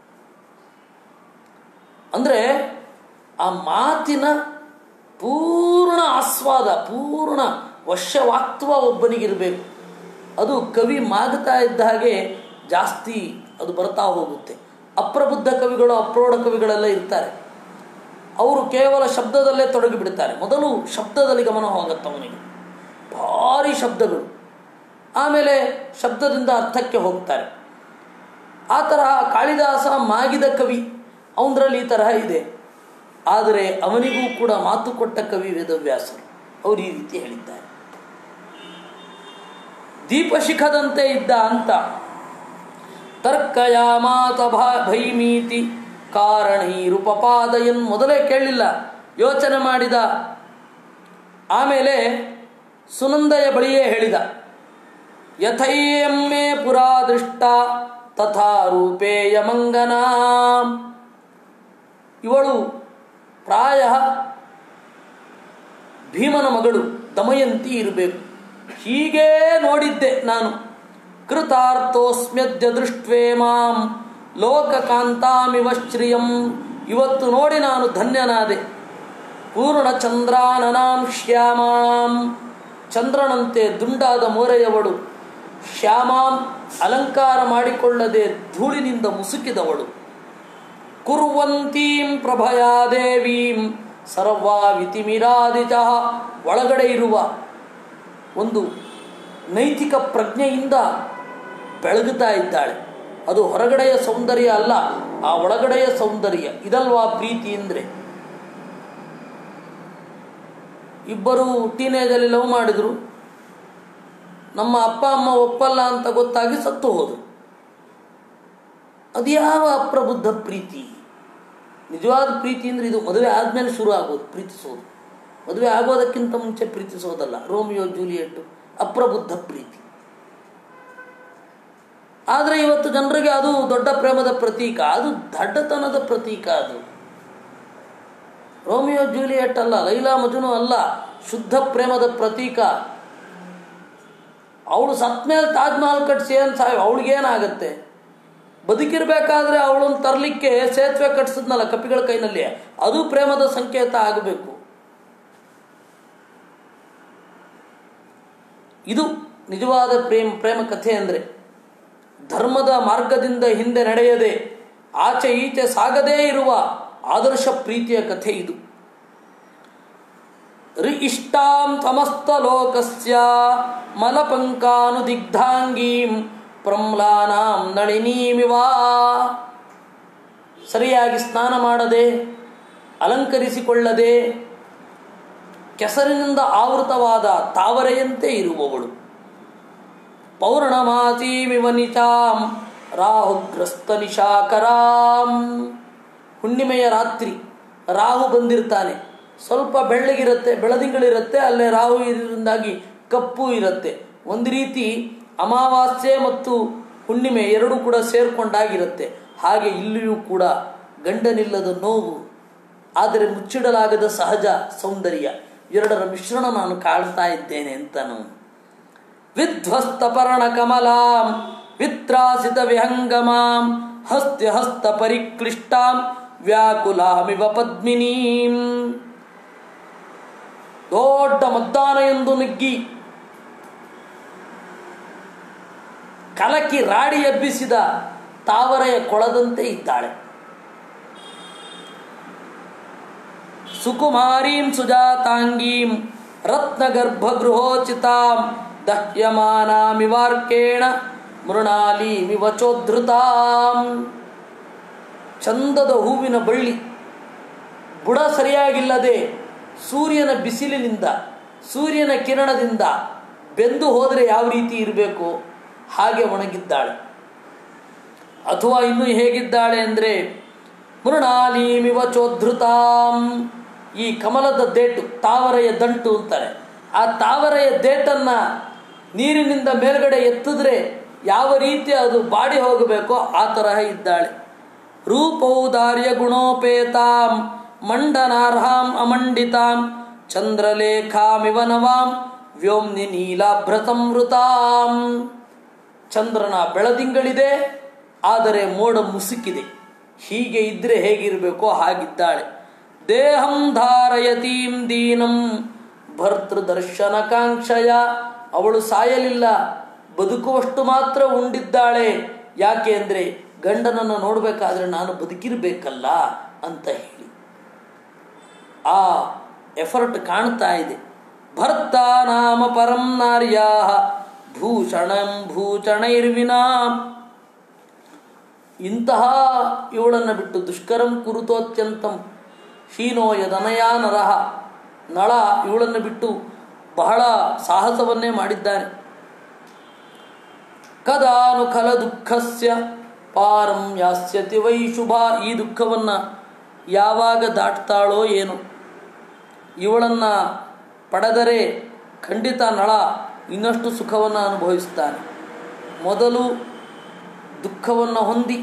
ಅಂದರೆ ಆ ಮಾತಿನ ಪೂರ್ಣ ಆಸ್ವಾದ ಪೂರ್ಣ ವಶ್ಯವಾಕ್ತ್ವ ಒಬ್ಬನಿಗಿರಬೇಕು ಅದು ಕವಿ ಮಾಗುತ್ತಾ ಇದ್ದ ಹಾಗೆ ಜಾಸ್ತಿ ಅದು ಬರ್ತಾ ಹೋಗುತ್ತೆ ಅಪ್ರಬುದ್ಧ ಕವಿಗಳು ಅಪ್ರೋಢ ಕವಿಗಳೆಲ್ಲ ಇರ್ತಾರೆ ಅವರು ಕೇವಲ ಶಬ್ದದಲ್ಲೇ ತೊಡಗಿ ಬಿಡ್ತಾರೆ ಮೊದಲು ಶಬ್ದದಲ್ಲಿ ಗಮನ ಹೋಗುತ್ತೆ ಅವನಿಗೆ ಭಾರಿ ಶಬ್ದಗಳು ಆಮೇಲೆ ಶಬ್ದದಿಂದ ಅರ್ಥಕ್ಕೆ ಹೋಗ್ತಾರೆ ಆ ತರಹ ಕಾಳಿದಾಸ ಮಾಗಿದ ಕವಿ ಅವನರಲ್ಲಿ ಈ ತರಹ ಇದೆ ಆದರೆ ಅವನಿಗೂ ಕೂಡ ಮಾತು ಕೊಟ್ಟ ಕವಿ ವೇದವ್ಯಾಸರು ಅವರು ಈ ರೀತಿ ಹೇಳಿದ್ದಾರೆ ದೀಪಶಿಖದಂತೆ ಇದ್ದ ಅಂತ ತರ್ಕಯಾಮಾತ ಭಾ- ಭೈಮೀತಿ ಕಾರಣೀರುಪಪಾದಯನ್ ಮೊದಲೇ ಕೇಳಲಿಲ್ಲ ಯೋಚನೆ ಮಾಡಿದ ಆಮೇಲೆ ಸುನಂದಯ ಬಳಿಯೇ ಹೇಳಿದ ಯಥೈಯಮ್ಮೆ ಪುರಾ ದೃಷ್ಟ ತಥಾ ರೂಪೇಯ ಮಂಗನಾ ಇವಳು ಪ್ರಾಯ ಭೀಮನ ಮಗಳು ದಮಯಂತಿ ಇರಬೇಕು ಹೀಗೇ ನೋಡಿದ್ದೆ ನಾನು ಕೃತಾರ್ಥೋಸ್ಮ್ಯದ್ಯ ದೃಷ್ಟ್ವೇ ಮಾಂ ಲೋಕಕಾಂತಾಮಿವ ಶ್ರಿಯಂ ಇವತ್ತು ನೋಡಿ ನಾನು ಧನ್ಯನಾದೆ ಪೂರ್ಣ ಚಂದ್ರಾನನಾಂ ಶ್ಯಾಮಾಂ ಚಂದ್ರನಂತೆ ದುಂಡಾದ ಮೋರೆಯವಳು ಶ್ಯಾಮಾಂ ಅಲಂಕಾರ ಮಾಡಿಕೊಳ್ಳದೆ ಧೂಳಿನಿಂದ ಮುಸುಕಿದವಳು ಕುರ್ವಂತೀಂ ಪ್ರಭಯಾ ದೇವೀಂ ಸರ್ವಾವಿತಿಮಿರಾದಿತ ಒಳಗಡೆ ಇರುವ ಒಂದು ನೈತಿಕ ಪ್ರಜ್ಞೆಯಿಂದ ಬೆಳಗುತ್ತಾ ಇದ್ದಾಳೆ ಅದು ಹೊರಗಡೆಯ ಸೌಂದರ್ಯ ಅಲ್ಲ ಆ ಒಳಗಡೆಯ ಸೌಂದರ್ಯ ಇದಲ್ವಾ ಪ್ರೀತಿ ಅಂದರೆ ಇಬ್ಬರು ಟೀನೇಜಲ್ಲಿ ಲವ್ ಮಾಡಿದ್ರು ನಮ್ಮ ಅಪ್ಪ ಅಮ್ಮ ಒಪ್ಪಲ್ಲ ಅಂತ ಗೊತ್ತಾಗಿ ಸತ್ತು ಹೋದರು ಅದು ಯಾವ ಅಪ್ರಬುದ್ಧ ಪ್ರೀತಿ ನಿಜವಾದ ಪ್ರೀತಿ ಅಂದರೆ ಇದು ಮದುವೆ ಆದಮೇಲೆ ಶುರು ಆಗೋದು ಪ್ರೀತಿಸೋದು ಮದುವೆ ಆಗೋದಕ್ಕಿಂತ ಮುಂಚೆ ಪ್ರೀತಿಸೋದಲ್ಲ ರೋಮಿಯೋ ಜೂಲಿಯೆಟ್ ಅಪ್ರಬುದ್ಧ ಪ್ರೀತಿ ಆದರೆ ಇವತ್ತು ಜನರಿಗೆ ಅದು ದೊಡ್ಡ ಪ್ರೇಮದ ಪ್ರತೀಕ ಅದು ದಡ್ಡತನದ ಪ್ರತೀಕ ಅದು ರೋಮಿಯೋ ಜೂಲಿಯೆಟ್ ಅಲ್ಲ ಲೈಲಾ ಮಜುನು ಅಲ್ಲ ಶುದ್ಧ ಪ್ರೇಮದ ಪ್ರತೀಕ ಅವಳು ಸತ್ ಮೇಲೆ ತಾಜ್ ಮಹಲ್ ಕಟ್ಸಿ ಏನು ಸಾಯ್ ಅವಳಿಗೇನಾಗತ್ತೆ ಬದುಕಿರ್ಬೇಕಾದ್ರೆ ಅವಳನ್ನು ತರಲಿಕ್ಕೆ ಸೇತುವೆ ಕಟ್ಸಿದ್ನಲ್ಲ ಕಪಿಗಳ ಕೈನಲ್ಲಿ ಅದು ಪ್ರೇಮದ ಸಂಕೇತ ಆಗಬೇಕು ಇದು ನಿಜವಾದ ಪ್ರೇಮ ಪ್ರೇಮ ಕಥೆ ಅಂದರೆ ಧರ್ಮದ ಮಾರ್ಗದಿಂದ ಹಿಂದೆ ನಡೆಯದೆ ಆಚೆ ಈಚೆ ಸಾಗದೇ ಇರುವ ಆದರ್ಶ ಪ್ರೀತಿಯ ಕಥೆ ಇದು ರಿ ಇಷ್ಟಾಂ ಸಮಸ್ತ ಲೋಕಸ್ಯ ಮಲಪಂಕಾನುದಿಗ್ಧಾಂಗೀಂ ಪ್ರಮ್ಲಾನಾಂ ನಳಿನೀಮಿವಾ ಸರಿಯಾಗಿ ಸ್ನಾನ ಮಾಡದೆ ಅಲಂಕರಿಸಿಕೊಳ್ಳದೆ ಕೆಸರಿನಿಂದ ಆವೃತವಾದ ತಾವರೆಯಂತೆ ಇರುವವಳು ಪೌರ್ಣಮಾಸೀಮಿವ ನಿಚಾಂ ರಾಹುಗ್ರಸ್ತ ನಿಶಾಕರಾಂ ಹುಣ್ಣಿಮೆಯ ರಾತ್ರಿ ರಾಹು ಬಂದಿರ್ತಾನೆ ಸ್ವಲ್ಪ ಬೆಳ್ಳಗಿರುತ್ತೆ ಬೆಳದಿಂಗಳಿರುತ್ತೆ ಅಲ್ಲೇ ರಾಹು ಇದರಿಂದಾಗಿ ಕಪ್ಪು ಇರುತ್ತೆ ಒಂದು ರೀತಿ ಅಮಾವಾಸ್ಯೆ ಮತ್ತು ಹುಣ್ಣಿಮೆ ಎರಡೂ ಕೂಡ ಸೇರ್ಕೊಂಡಾಗಿರುತ್ತೆ ಹಾಗೆ ಇಲ್ಲಿಯೂ ಕೂಡ ಗಂಡನಿಲ್ಲದ ನೋವು ಆದರೆ ಮುಚ್ಚಿಡಲಾಗದ ಸಹಜ ಸೌಂದರ್ಯ ಎರಡರ ಮಿಶ್ರಣ ನಾನು ಕಾಣ್ತಾ ಇದ್ದೇನೆ ಅಂತನು ವಿಧ್ವಸ್ತ ಪರ್ಣ ಕಮಲಾಂ ವಿತ್ರಾಸಿತ ವಿಹಂಗಮಾಂ ಹಸ್ತ್ಯ ಹಸ್ತ ಪರಿಕ್ಲಿಷ್ಟಾಂ ವ್ಯಾಕುಲಾಮಿವ ಪದ್ಮಿನೀಂ ದೊಡ್ಡ ಮದ್ದಾನ ಎಂದು ನುಗ್ಗಿ ಕಲಕಿ ರಾಡಿ ಎಬ್ಬಿಸಿದ ತಾವರೆಯ ಕೊಳದಂತೆ ಇದ್ದಾಳೆ ಸುಕುಮಾರೀಂ ಸುಜಾತಾಂಗೀಂ ರತ್ನಗರ್ಭಗೃಹೋಚಿತಾಂ ದಹ್ಯಮಾನಾಮಿವಾರ್ಕೇಣ ಮೃಣಾಲೀಮಿವ ಚೋದ್ಧೃತಾಂ ಚಂದದ ಹೂವಿನ ಬಳ್ಳಿ ಬುಡ ಸರಿಯಾಗಿಲ್ಲದೆ ಸೂರ್ಯನ ಬಿಸಿಲಿನಿಂದ ಸೂರ್ಯನ ಕಿರಣದಿಂದ ಬೆಂದು ಹೋದರೆ ಯಾವ ರೀತಿ ಇರಬೇಕು ಹಾಗೆ ಒಣಗಿದ್ದಾಳೆ ಅಥವಾ ಇನ್ನು ಹೇಗಿದ್ದಾಳೆ ಅಂದರೆ ಮೃಣಾಲೀಮಿವ ಚೋದ್ಧೃತಾಂ ಈ ಕಮಲದ ದೇಟು ತಾವರೆಯ ದಂಟು ಅಂತಾರೆ ಆ ತಾವರೆಯ ದೇಟನ್ನು ನೀರಿನಿಂದ ಮೇಲ್ಗಡೆ ಎತ್ತಿದ್ರೆ ಯಾವ ರೀತಿ ಅದು ಬಾಡಿ ಹೋಗಬೇಕೋ ಆ ತರಹ ಇದ್ದಾಳೆ ರೂಪೌದಾರ್ಯ ಗುಣೋಪೇತಾಂ ಮಂಡನಾರ್ಹಾಂ ಅಮಂಡಿತಾಂ ಚಂದ್ರಲೇಖಾಮಿವ ನವಾಂ ವ್ಯೋಮ್ನಿ ನೀಲಾಭ್ರ ಸಂವೃತಾಂ ಚಂದ್ರನ ಬೆಳದಿಂಗಳಿದೆ ಆದರೆ ಮೋಡ ಮುಸುಕಿದೆ ಹೀಗೆ ಇದ್ರೆ ಹೇಗಿರಬೇಕೋ ಹಾಗಿದ್ದಾಳೆ ದೇಹಂ ಧಾರಯತೀಂ ದೀನಂ ಭರ್ತೃದರ್ಶನ ಕಾಂಕ್ಷಯ ಅವಳು ಸಾಯಲಿಲ್ಲ ಬದುಕುವಷ್ಟು ಮಾತ್ರ ಉಂಡಿದ್ದಾಳೆ ಯಾಕೆ ಅಂದರೆ ಗಂಡನನ್ನು ನೋಡಬೇಕಾದ್ರೆ ನಾನು ಬದುಕಿರಬೇಕಲ್ಲ ಅಂತ ಹೇಳಿ ಆ ಎಫರ್ಟ್ ಕಾಣ್ತಾ ಇದೆ ಭರ್ತ ನಾಮ ಪರಂ ನಾರ್ಯಾ ಭೂಷಣಂ ಭೂಷಣೈರ್ವಿನಾ ಇಂತಹ ಇವಳನ್ನು ಬಿಟ್ಟು ದುಷ್ಕರಂ ಕುರುತೋತ್ಯಂತಂ ಹೀನೋ ಯದನಯಾ ನರಹ ನಳ ಇವಳನ್ನು ಬಿಟ್ಟು ಬಹಳ ಸಾಹಸವನ್ನೇ ಮಾಡಿದ್ದಾನೆ ಕದಾನು ಖಲ ದುಃಖಸ್ಯ ಪಾರಂ ಯಾಸ್ಯತಿ ವೈ ಶುಭ ಈ ದುಃಖವನ್ನು ಯಾವಾಗ ದಾಟ್ತಾಳೋ ಏನು ಇವಳನ್ನು ಪಡೆದರೆ ಖಂಡಿತ ನಳ ಇನ್ನಷ್ಟು ಸುಖವನ್ನು ಅನುಭವಿಸ್ತಾನೆ ಮೊದಲು ದುಃಖವನ್ನು ಹೊಂದಿ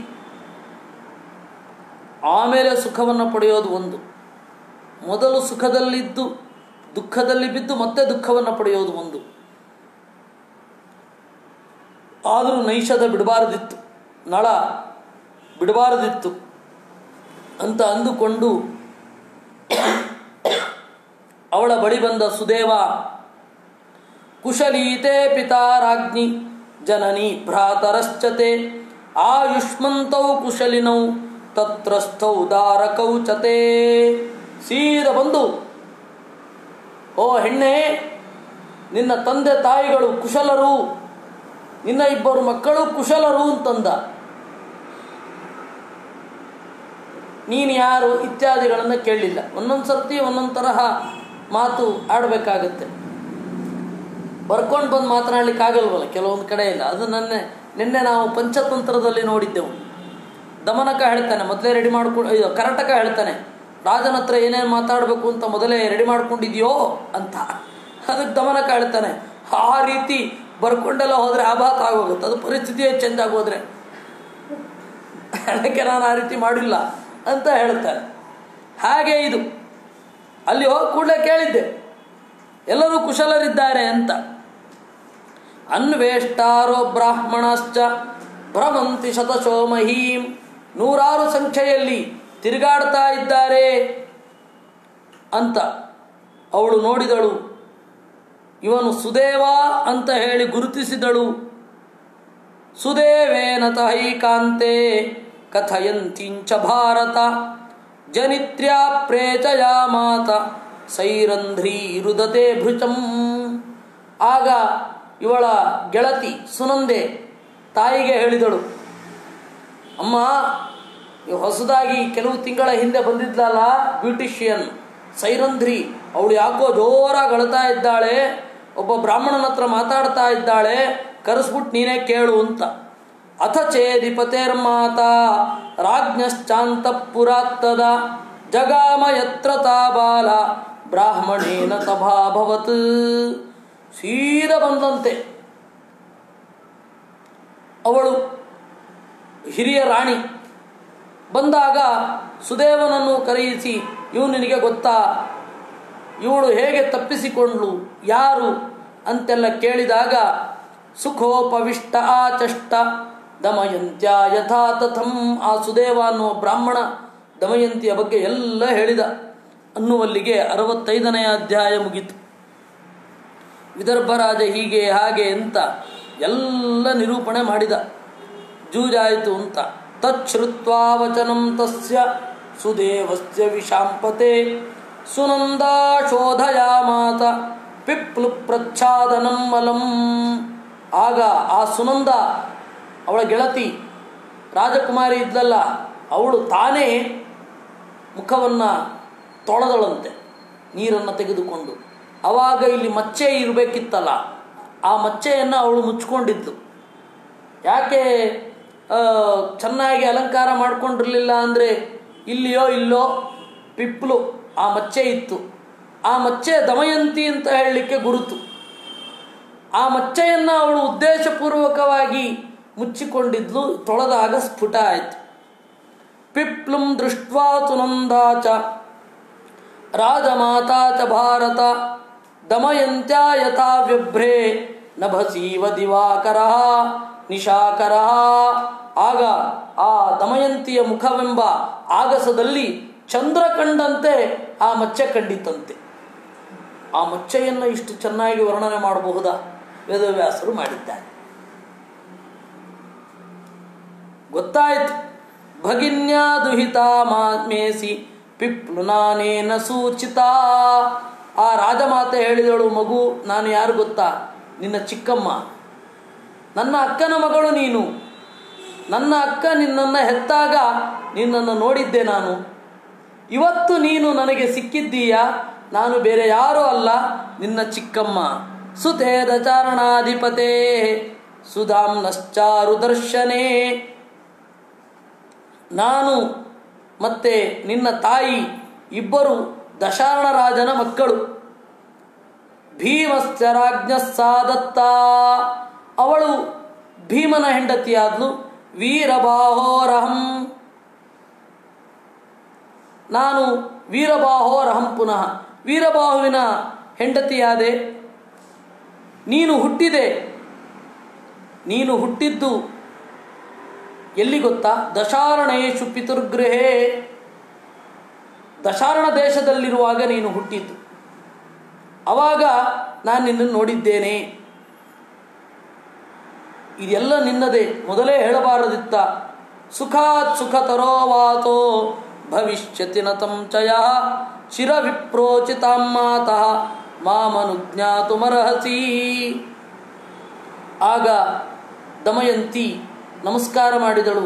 ಆಮೇಲೆ ಸುಖವನ್ನು ಪಡೆಯೋದು ಒಂದು ಮೊದಲು ಸುಖದಲ್ಲಿದ್ದು ದುಃಖದಲ್ಲಿ ಬಿದ್ದು ಮತ್ತೆ ದುಃಖವನ್ನು ಪಡೆಯೋದು ಒಂದು ಆದರೂ ನೈಷಧ ಬಿಡಬಾರದಿತ್ತು ನಳ ಬಿಡಬಾರದಿತ್ತು ಅಂತ ಅಂದುಕೊಂಡು ಅವಳ ಬಳಿ ಬಂದ ಸುದೇವ ಕುಶಲೀತೆ ಪಿತಾರಾಜ್ಞಿ ಜನನಿ ಭ್ರಾತರಶ್ಚತೆ ಆಯುಷ್ಮಂತೌ ಕುಶಲಿನೌ ತತ್ರಸ್ಥೌ ದಾರಕೌ ಚತೆ ಸೀದ ಬಂದು ಓ ಹೆಣ್ಣೆ ನಿನ್ನ ತಂದೆ ತಾಯಿಗಳು ಕುಶಲರು ನಿನ್ನ ಇಬ್ಬರು ಮಕ್ಕಳು ಕುಶಲರು ಅಂತಂದ ನೀನು ಯಾರು ಇತ್ಯಾದಿಗಳನ್ನು ಕೇಳಲಿಲ್ಲ ಒಂದೊಂದು ಸರ್ತಿ ಒಂದೊಂದು ತರಹ ಮಾತು ಆಡಬೇಕಾಗತ್ತೆ ಬರ್ಕೊಂಡು ಬಂದು ಮಾತನಾಡ್ಲಿಕ್ಕೆ ಆಗಲ್ವಲ್ಲ ಕೆಲವೊಂದು ಕಡೆ ಇಲ್ಲ ಅದು ನನ್ನೆ ನಿನ್ನೆ ನಾವು ಪಂಚತಂತ್ರದಲ್ಲಿ ನೋಡಿದ್ದೆವು ದಮನಕ ಹೇಳ್ತಾನೆ ಮೊದಲೇ ರೆಡಿ ಮಾಡ್ಕೊಂಡು ಇದು ಕರಟಕ ಹೇಳ್ತಾನೆ ರಾಜನ ಹತ್ರ ಏನೇನು ಮಾತಾಡಬೇಕು ಅಂತ ಮೊದಲೇ ರೆಡಿ ಮಾಡ್ಕೊಂಡಿದ್ಯೋ ಅಂತ ಅದಕ್ಕೆ ದಮನಕ ಹೇಳ್ತಾನೆ ಆ ರೀತಿ ಬರ್ಕೊಂಡೆಲ್ಲ ಹೋದರೆ ಆಘಾತ ಆಗೋಗುತ್ತೆ ಅದು ಪರಿಸ್ಥಿತಿಯೇ ಚೇಂಜ್ ಆಗೋದ್ರೆ ಅದಕ್ಕೆ ನಾನು ಆ ರೀತಿ ಮಾಡಿಲ್ಲ ಅಂತ ಹೇಳ್ತಾರೆ ಹಾಗೆ ಇದು ಅಲ್ಲಿ ಹೋಗಿ ಕೂಡಲೇ ಕೇಳಿದ್ದೆ ಎಲ್ಲರೂ ಕುಶಲರಿದ್ದಾರೆ ಅಂತ ಅನ್ವೇಷ್ಟಾರೋ ಬ್ರಾಹ್ಮಣಶ್ಚ ಭ್ರಮಂತಿ ಶತಶೋ ಮಹೀಂ ನೂರಾರು ಸಂಖ್ಯೆಯಲ್ಲಿ ತಿರುಗಾಡ್ತಾ ಇದ್ದಾರೆ ಅಂತ ಅವಳು ನೋಡಿದಳು ಇವನು ಸುದೇವ ಅಂತ ಹೇಳಿ ಗುರುತಿಸಿದಳು ಸುದೇವೇನ ತಹೈಕಾಂತೆ ಕಥಯಂತಿಂಚ ಭಾರತ ಜನಿತ್ರ್ಯಾ ಪ್ರೇಚಯಾ ಮಾತ ಸೈರಂಧ್ರೀ ರುದತೆ ಭೃಚಂ ಆಗ ಇವಳ ಗೆಳತಿ ಸುನಂದೆ ತಾಯಿಗೆ ಹೇಳಿದಳು ಅಮ್ಮ ಈ ಹೊಸದಾಗಿ ಕೆಲವು ತಿಂಗಳ ಹಿಂದೆ ಬಂದಿದ್ಲಲ್ಲ ಬ್ಯೂಟಿಷಿಯನ್ ಸೈರಂಧ್ರಿ ಅವಳು ಯಾಕೋ ಜೋರಾಗಿ ಅಳ್ತಾ ಇದ್ದಾಳೆ ಒಬ್ಬ ಬ್ರಾಹ್ಮಣನ ಹತ್ರ ಮಾತಾಡ್ತಾ ಇದ್ದಾಳೆ ಕರೆಸ್ಬಿಟ್ಟು ನೀನೇ ಕೇಳು ಅಂತ ಅಥ ಚೇದಿಪತೇರ್ಮಾತಾ ರಾಜ್ಞಶ್ಚಾಂತ ಪುರಾತ್ತದ ಜಗಾಮ ಯತ್ರ ತಾ ಬಾಲ ಬ್ರಾಹ್ಮಣೇನ ತಭಾಭವತ್ ಸೀದಾ ಬಂದಂತೆ ಅವಳು ಹಿರಿಯ ರಾಣಿ ಬಂದಾಗ ಸುದೇವನನ್ನು ಕರೆಯಿಸಿ ಇವು ನಿನಗೆ ಗೊತ್ತಾ ಇವಳು ಹೇಗೆ ತಪ್ಪಿಸಿಕೊಂಡ್ಳು ಯಾರು ಅಂತೆಲ್ಲ ಕೇಳಿದಾಗ ಸುಖೋಪವಿಷ್ಟ ಆಚಷ್ಟ ದಮಯಂತ್ಯ ಯಥಾ ತಥಂ ಆ ಸುದೇವ ಅನ್ನುವ ಬ್ರಾಹ್ಮಣ ದಮಯಂತಿಯ ಬಗ್ಗೆ ಎಲ್ಲ ಹೇಳಿದ ಅನ್ನುವಲ್ಲಿಗೆ ಅರವತ್ತೈದನೆಯ ಅಧ್ಯಾಯ ಮುಗಿತು ವಿದರ್ಭರಾಜ ಹೀಗೆ ಹಾಗೆ ಅಂತ ಎಲ್ಲ ನಿರೂಪಣೆ ಮಾಡಿದ ಜೂಜಾಯಿತು ಅಂತ ತಚ್ಛ್ರುತ್ವಾ ವಚನಂ ತಸ್ಯ ಸುದೇವಸ್ಯ ವಿಶಾಂಪತೆ ಸುನಂದಾ ಶೋಧಯಾಮಾತ ಪಿಪ್ಲು ಪ್ರಚ್ಛಾದನಂ ಮಲಂ ಆಗ ಆ ಸುನಂದ ಅವಳ ಗೆಳತಿ ರಾಜಕುಮಾರಿ ಇದ್ಲಲ್ಲ ಅವಳು ತಾನೇ ಮುಖವನ್ನು ತೊಳೆದಳಂತೆ ನೀರನ್ನು ತೆಗೆದುಕೊಂಡು ಆವಾಗ ಇಲ್ಲಿ ಮಚ್ಚೆ ಇರಬೇಕಿತ್ತಲ್ಲ ಆ ಮಚ್ಚೆಯನ್ನು ಅವಳು ಮುಚ್ಕೊಂಡಿದ್ಲು ಯಾಕೆ ಆ, ಚೆನ್ನಾಗಿ ಅಲಂಕಾರ ಮಾಡ್ಕೊಂಡಿರಲಿಲ್ಲ ಅಂದರೆ ಇಲ್ಲಿಯೋ ಇಲ್ಲೋ ಪಿಪ್ಲು ಆ ಮಚ್ಚೆ ಇತ್ತು ಆ ಮಚ್ಚೆ ದಮಯಂತಿ ಅಂತ ಹೇಳಲಿಕ್ಕೆ ಗುರುತು ಆ ಮಚ್ಚೆಯನ್ನು ಅವಳು ಉದ್ದೇಶಪೂರ್ವಕವಾಗಿ ಮುಚ್ಚಿಕೊಂಡಿದ್ಲು ತೊಳೆದಾಗ ಸ್ಫುಟ ಆಯಿತು ಪಿಪ್ಲುಂ ದೃಷ್ಟ್ವಾ ಸುನಂದಾ ಚ ರಾಜಮಾತಾ ಚ ಭಾರತ ದಮಯಂತ್ಯಾ ಯಥಾ ವ್ಯಭ್ರೇ ನಭಸೀವ ದಿವಾಕರ ನಿಶಾಕರ ಆಗ ಆ ದಮಯಂತಿಯ ಮುಖವೆಂಬ ಆಗಸದಲ್ಲಿ ಚಂದ್ರ ಕಂಡಂತೆ ಆ ಮಚ್ಚೆ ಕಂಡಿತಂತೆ ಆ ಮಚ್ಚೆಯನ್ನು ಇಷ್ಟು ಚೆನ್ನಾಗಿ ವರ್ಣನೆ ಮಾಡಬಹುದಾ ವೇದವ್ಯಾಸರು ಮಾಡಿದ್ದಾರೆ ಗೊತ್ತಾಯ್ತು ಭಗಿನ್ಯಾ ದುಹಿತಾ ಮಾಮೇಸಿ ಪಿಪ್ಲುನಾನೇನ ಸೂಚಿತ ಆ ರಾಜಮಾತೆ ಹೇಳಿದಳು ಮಗು ನಾನು ಯಾರು ಗೊತ್ತಾ ನಿನ್ನ ಚಿಕ್ಕಮ್ಮ ನನ್ನ ಅಕ್ಕನ ಮಗಳು ನೀನು ನನ್ನ ಅಕ್ಕ ನಿನ್ನನ್ನು ಹೆತ್ತಾಗ ನಿನ್ನನ್ನು ನೋಡಿದ್ದೆ ನಾನು ಇವತ್ತು ನೀನು ನನಗೆ ಸಿಕ್ಕಿದ್ದೀಯಾ ನಾನು ಬೇರೆ ಯಾರೂ ಅಲ್ಲ ನಿನ್ನ ಚಿಕ್ಕಮ್ಮ ಸುತೇದ ಚಾರಣಾಧಿಪತೇ ಸುಧಾಂನಶ್ಚಾರು ದರ್ಶನೇ ನಾನು ಮತ್ತೆ ನಿನ್ನ ತಾಯಿ ಇಬ್ಬರು ದಶಾರ್ಣ ರಾಜನ ಮಕ್ಕಳು ಭೀಮಶ್ಚರಾಜ್ಞ ಸಾದತ್ತ ಅವಳು ಭೀಮನ ಹೆಂಡತಿಯಾದ್ಲು ವೀರಬಾಹೋರಹಂ ನಾನು ವೀರಬಾಹೋರಹಂ ಪುನಃ ವೀರಬಾಹುವಿನ ಹೆಂಡತಿಯಾದೆ ನೀನು ಹುಟ್ಟಿದೆ ನೀನು ಹುಟ್ಟಿದ್ದು ಎಲ್ಲಿ ಗೊತ್ತಾ ದಶಾರಣೇಶು ಪಿತೃಗೃಹೇ ದಶಾರಣ ದೇಶದಲ್ಲಿರುವಾಗ ನೀನು ಹುಟ್ಟಿದ್ದು ಅವಾಗ ನಾನು ನಿನ್ನನ್ನು ನೋಡಿದ್ದೇನೆ ಇದೆಲ್ಲ ನಿನ್ನದೇ ಮೊದಲೇ ಹೇಳಬಾರದಿತ್ತ ಸುಖಾತ್ ಸುಖ ತರೋವಾತೋ ಭವಿಷ್ಯತಿ ನ ತಂಚಯ ಶಿರ ವಿಪ್ರೋಚಿತಾಂ ಮಾತಃ ಮಾಮನುಜ್ಞಾತುಮರ್ಹಸಿ ಆಗ ದಮಯಂತಿ ನಮಸ್ಕಾರ ಮಾಡಿದಳು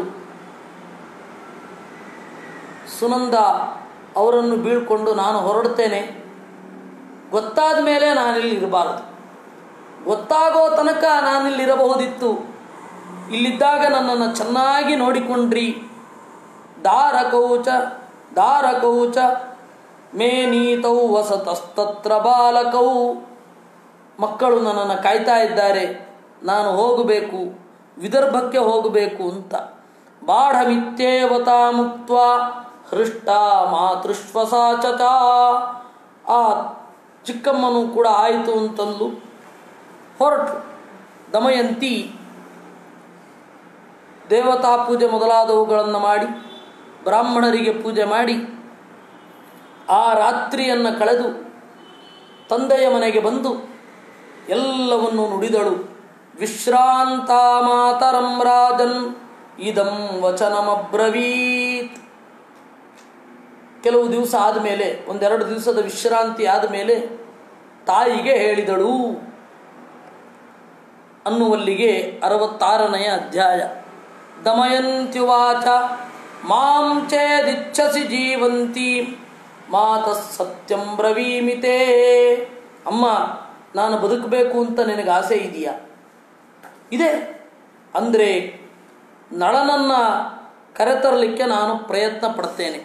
ಸುನಂದ ಅವರನ್ನು ಬೀಳ್ಕೊಂಡು ನಾನು ಹೊರಡುತ್ತೇನೆ ಗೊತ್ತಾದ ಮೇಲೆ ನಾನಿಲ್ಲಿ ಇರಬಾರದು ಗೊತ್ತಾಗೋ ತನಕ ನಾನಿಲ್ಲಿರಬಹುದಿತ್ತು ಇಲ್ಲಿದ್ದಾಗ ನನ್ನನ್ನು ಚೆನ್ನಾಗಿ ನೋಡಿಕೊಂಡ್ರಿ ದಾರಕೌಚ ದಾರಕೌಚ ಮೇ ನೀತೌ ವಸತಸ್ತತ್ರ ಬಾಲಕೌ ಮಕ್ಕಳು ನನ್ನನ್ನು ಕಾಯ್ತಾ ಇದ್ದಾರೆ ನಾನು ಹೋಗಬೇಕು ವಿದರ್ಭಕ್ಕೆ ಹೋಗಬೇಕು ಅಂತ ಬಾಢಮಿತ್ಯೇವತಾ ಮುಕ್ತ ಹೃಷ್ಟ ಮಾತೃಶ್ವಸಾಚತ ಆ ಚಿಕ್ಕಮ್ಮನು ಕೂಡ ಆಯಿತು ಅಂತಂದು ಹೊರಟು ದಮಯಂತಿ ದೇವತಾ ಪೂಜೆ ಮೊದಲಾದವುಗಳನ್ನು ಮಾಡಿ ಬ್ರಾಹ್ಮಣರಿಗೆ ಪೂಜೆ ಮಾಡಿ ಆ ರಾತ್ರಿಯನ್ನು ಕಳೆದು ತಂದೆಯ ಮನೆಗೆ ಬಂದು ಎಲ್ಲವನ್ನು ನುಡಿದಳು ವಿಶ್ರಾಂತ ಮಾತರಂ ರಾಜನ್ ಇದಂ ವಚನಮಬ್ರವೀತ್ ಕೆಲವು ದಿವಸ ಆದಮೇಲೆ ಒಂದೆರಡು ದಿವಸದ ವಿಶ್ರಾಂತಿ ಆದಮೇಲೆ ತಾಯಿಗೆ ಹೇಳಿದಳು ಅನ್ನುವಲ್ಲಿಗೆ ಅರವತ್ತಾರನೆಯ ಅಧ್ಯಾಯ ದಮಯಂತ್ಯುವಾಚ ಮಾಂ ಚೇದಿಚ್ಛಸಿ ಜೀವಂತಿ ಮಾತ ಸತ್ಯಂ ಬ್ರವೀಮಿತೆ ಅಮ್ಮ ನಾನು ಬದುಕಬೇಕು ಅಂತ ನಿನಗೆ ಆಸೆ ಇದೆಯಾ ಇದೆ ಅಂದರೆ ನಳನನ್ನ ಕರೆತರಲಿಕ್ಕೆ ನಾನು ಪ್ರಯತ್ನ ಪಡ್ತೇನೆ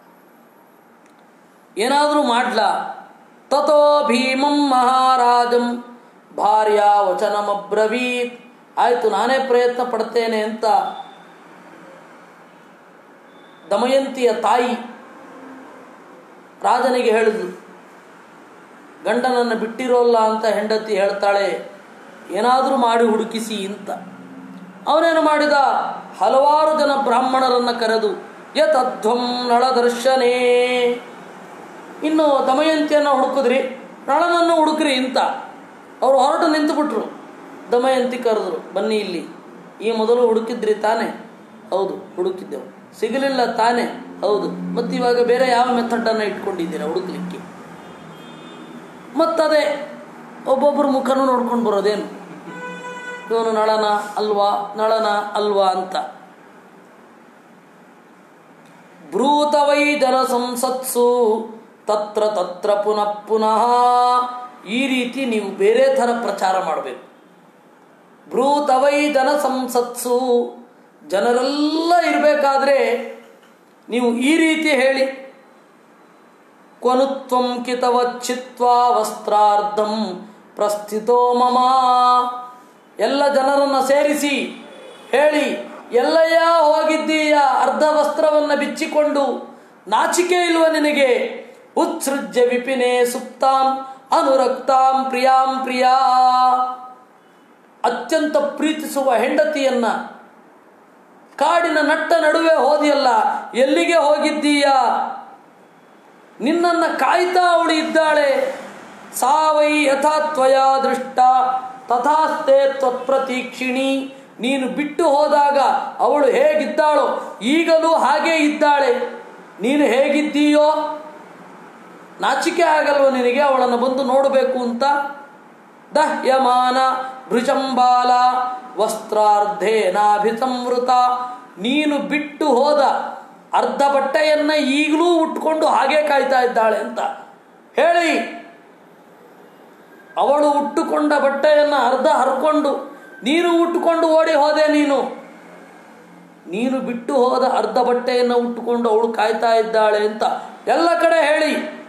ಏನಾದರೂ ಮಾಡ್ಲಾ ತಥೋ ಭೀಮಂ ಮಹಾರಾಜಂ ಭಾರ್ಯ ವಚನಮಬ್ರವೀತ್ ಆಯಿತು ನಾನೇ ಪ್ರಯತ್ನ ಪಡ್ತೇನೆ ಅಂತ ದಮಯಂತಿಯ ತಾಯಿ ರಾಜನಿಗೆ ಹೇಳಿದ್ಲು ಗಂಡನನ್ನು ಬಿಟ್ಟಿರೋಲ್ಲ ಅಂತ ಹೆಂಡತಿ ಹೇಳ್ತಾಳೆ ಏನಾದರೂ ಮಾಡಿ ಹುಡುಕಿಸಿ ಅಂತ ಅವನೇನು ಮಾಡಿದ ಹಲವಾರು ಜನ ಬ್ರಾಹ್ಮಣರನ್ನು ಕರೆದು ಯತಧ್ವಂ ನಳದರ್ಶನೇ ಇನ್ನು ದಮಯಂತಿಯನ್ನು ಹುಡುಕಿದ್ರಿ ನಳನನ್ನು ಹುಡುಕ್ರಿ ಅಂತ ಅವರು ಹೊರಟು ನಿಂತುಬಿಟ್ರು ದಮಯಂತಿ ಕರೆದ್ರು ಬನ್ನಿ ಇಲ್ಲಿ ಈ ಮೊದಲು ಹುಡುಕಿದ್ರಿ ತಾನೇ ಹೌದು ಹುಡುಕಿದ್ದೆವು ಸಿಗಲಿಲ್ಲ ತಾನೇ ಹೌದು ಮತ್ತು ಇವಾಗ ಬೇರೆ ಯಾವ ಮೆಥಡನ್ನು ಇಟ್ಕೊಂಡಿದ್ದೀರಾ ಹುಡುಕ್ಲಿಕ್ಕೆ ಮತ್ತದೇ ಒಬ್ಬೊಬ್ಬರು ಮುಖನೂ ನೋಡ್ಕೊಂಡು ಬರೋದೇನು ಇವನು ನಳನ ಅಲ್ವಾ ನಳನ ಅಲ್ವಾ ಅಂತ ಬ್ರೂತವೈ ಜನ ಸಂಸತ್ಸು ತತ್ರ ತತ್ರ ಪುನಃ ಪುನಃ ಈ ರೀತಿ ನೀವು ಬೇರೆ ಥರ ಪ್ರಚಾರ ಮಾಡಬೇಕು ಬ್ರೂತವೈ ಜನ ಸಂಸತ್ಸು ಜನರೆಲ್ಲ ಇರಬೇಕಾದ್ರೆ ನೀವು ಈ ರೀತಿ ಹೇಳಿ ಕ್ವನುತ್ವಂ ಕಿತವಚ್ಚಿತ್ವಾ ವಸ್ತ್ರಾರ್ಧಂ ಪ್ರಸ್ಥಿತೋ ಮಮ ಎಲ್ಲ ಜನರನ್ನು ಸೇರಿಸಿ ಹೇಳಿ ಎಲ್ಲಯ್ಯ ಹೋಗಿದ್ದೀಯ ಅರ್ಧ ವಸ್ತ್ರವನ್ನು ಬಿಚ್ಚಿಕೊಂಡು ನಾಚಿಕೆ ಇಲ್ವ ನಿನಗೆ ಉತ್ಸೃಜ್ಯ ವಿಪಿನೇ ಸುಪ್ತಾಂ ಅನುರಕ್ತಾಂ ಪ್ರಿಯಾಂ ಪ್ರಿಯಾ ಅತ್ಯಂತ ಪ್ರೀತಿಸುವ ಹೆಂಡತಿಯನ್ನ ಕಾಡಿನ ನಟ್ಟ ನಡುವೆ ಹೋದಿಯಲ್ಲ ಎಲ್ಲಿಗೆ ಹೋಗಿದ್ದೀಯಾ ನಿನ್ನನ್ನು ಕಾಯ್ತಾ ಅವಳು ಇದ್ದಾಳೆ ಸಾವೈ ಯಥಾ ತ್ವಯ ದೃಷ್ಟ ತಥಾಸ್ತೆ ತ್ವತ್ಪ್ರತೀಕ್ಷಿಣಿ ನೀನು ಬಿಟ್ಟು ಹೋದಾಗ ಅವಳು ಹೇಗಿದ್ದಾಳೋ ಈಗಲೂ ಹಾಗೇ ಇದ್ದಾಳೆ ನೀನು ಹೇಗಿದ್ದೀಯೋ ನಾಚಿಕೆ ಆಗಲ್ವ ನಿನಗೆ ಅವಳನ್ನು ಬಂದು ನೋಡಬೇಕು ಅಂತ ದಹ್ಯಮಾನ ಭೃಜಂಬಾಲ ವಸ್ತ್ರಾರ್ಧೇನಾಭಿಸಂವೃತ ನೀನು ಬಿಟ್ಟು ಹೋದ ಅರ್ಧ ಬಟ್ಟೆಯನ್ನ ಈಗಲೂ ಉಟ್ಕೊಂಡು ಹಾಗೆ ಕಾಯ್ತಾ ಇದ್ದಾಳೆ ಅಂತ ಹೇಳಿ ಅವಳು ಉಟ್ಟುಕೊಂಡ ಬಟ್ಟೆಯನ್ನು ಅರ್ಧ ಹರ್ಕೊಂಡು ನೀನು ಉಟ್ಟುಕೊಂಡು ಓಡಿ ಹೋದೆ ನೀನು ನೀನು ಬಿಟ್ಟು ಹೋದ ಅರ್ಧ ಬಟ್ಟೆಯನ್ನು ಉಟ್ಟುಕೊಂಡು ಅವಳು ಕಾಯ್ತಾ ಇದ್ದಾಳೆ ಅಂತ ಎಲ್ಲ ಕಡೆ ಹೇಳಿ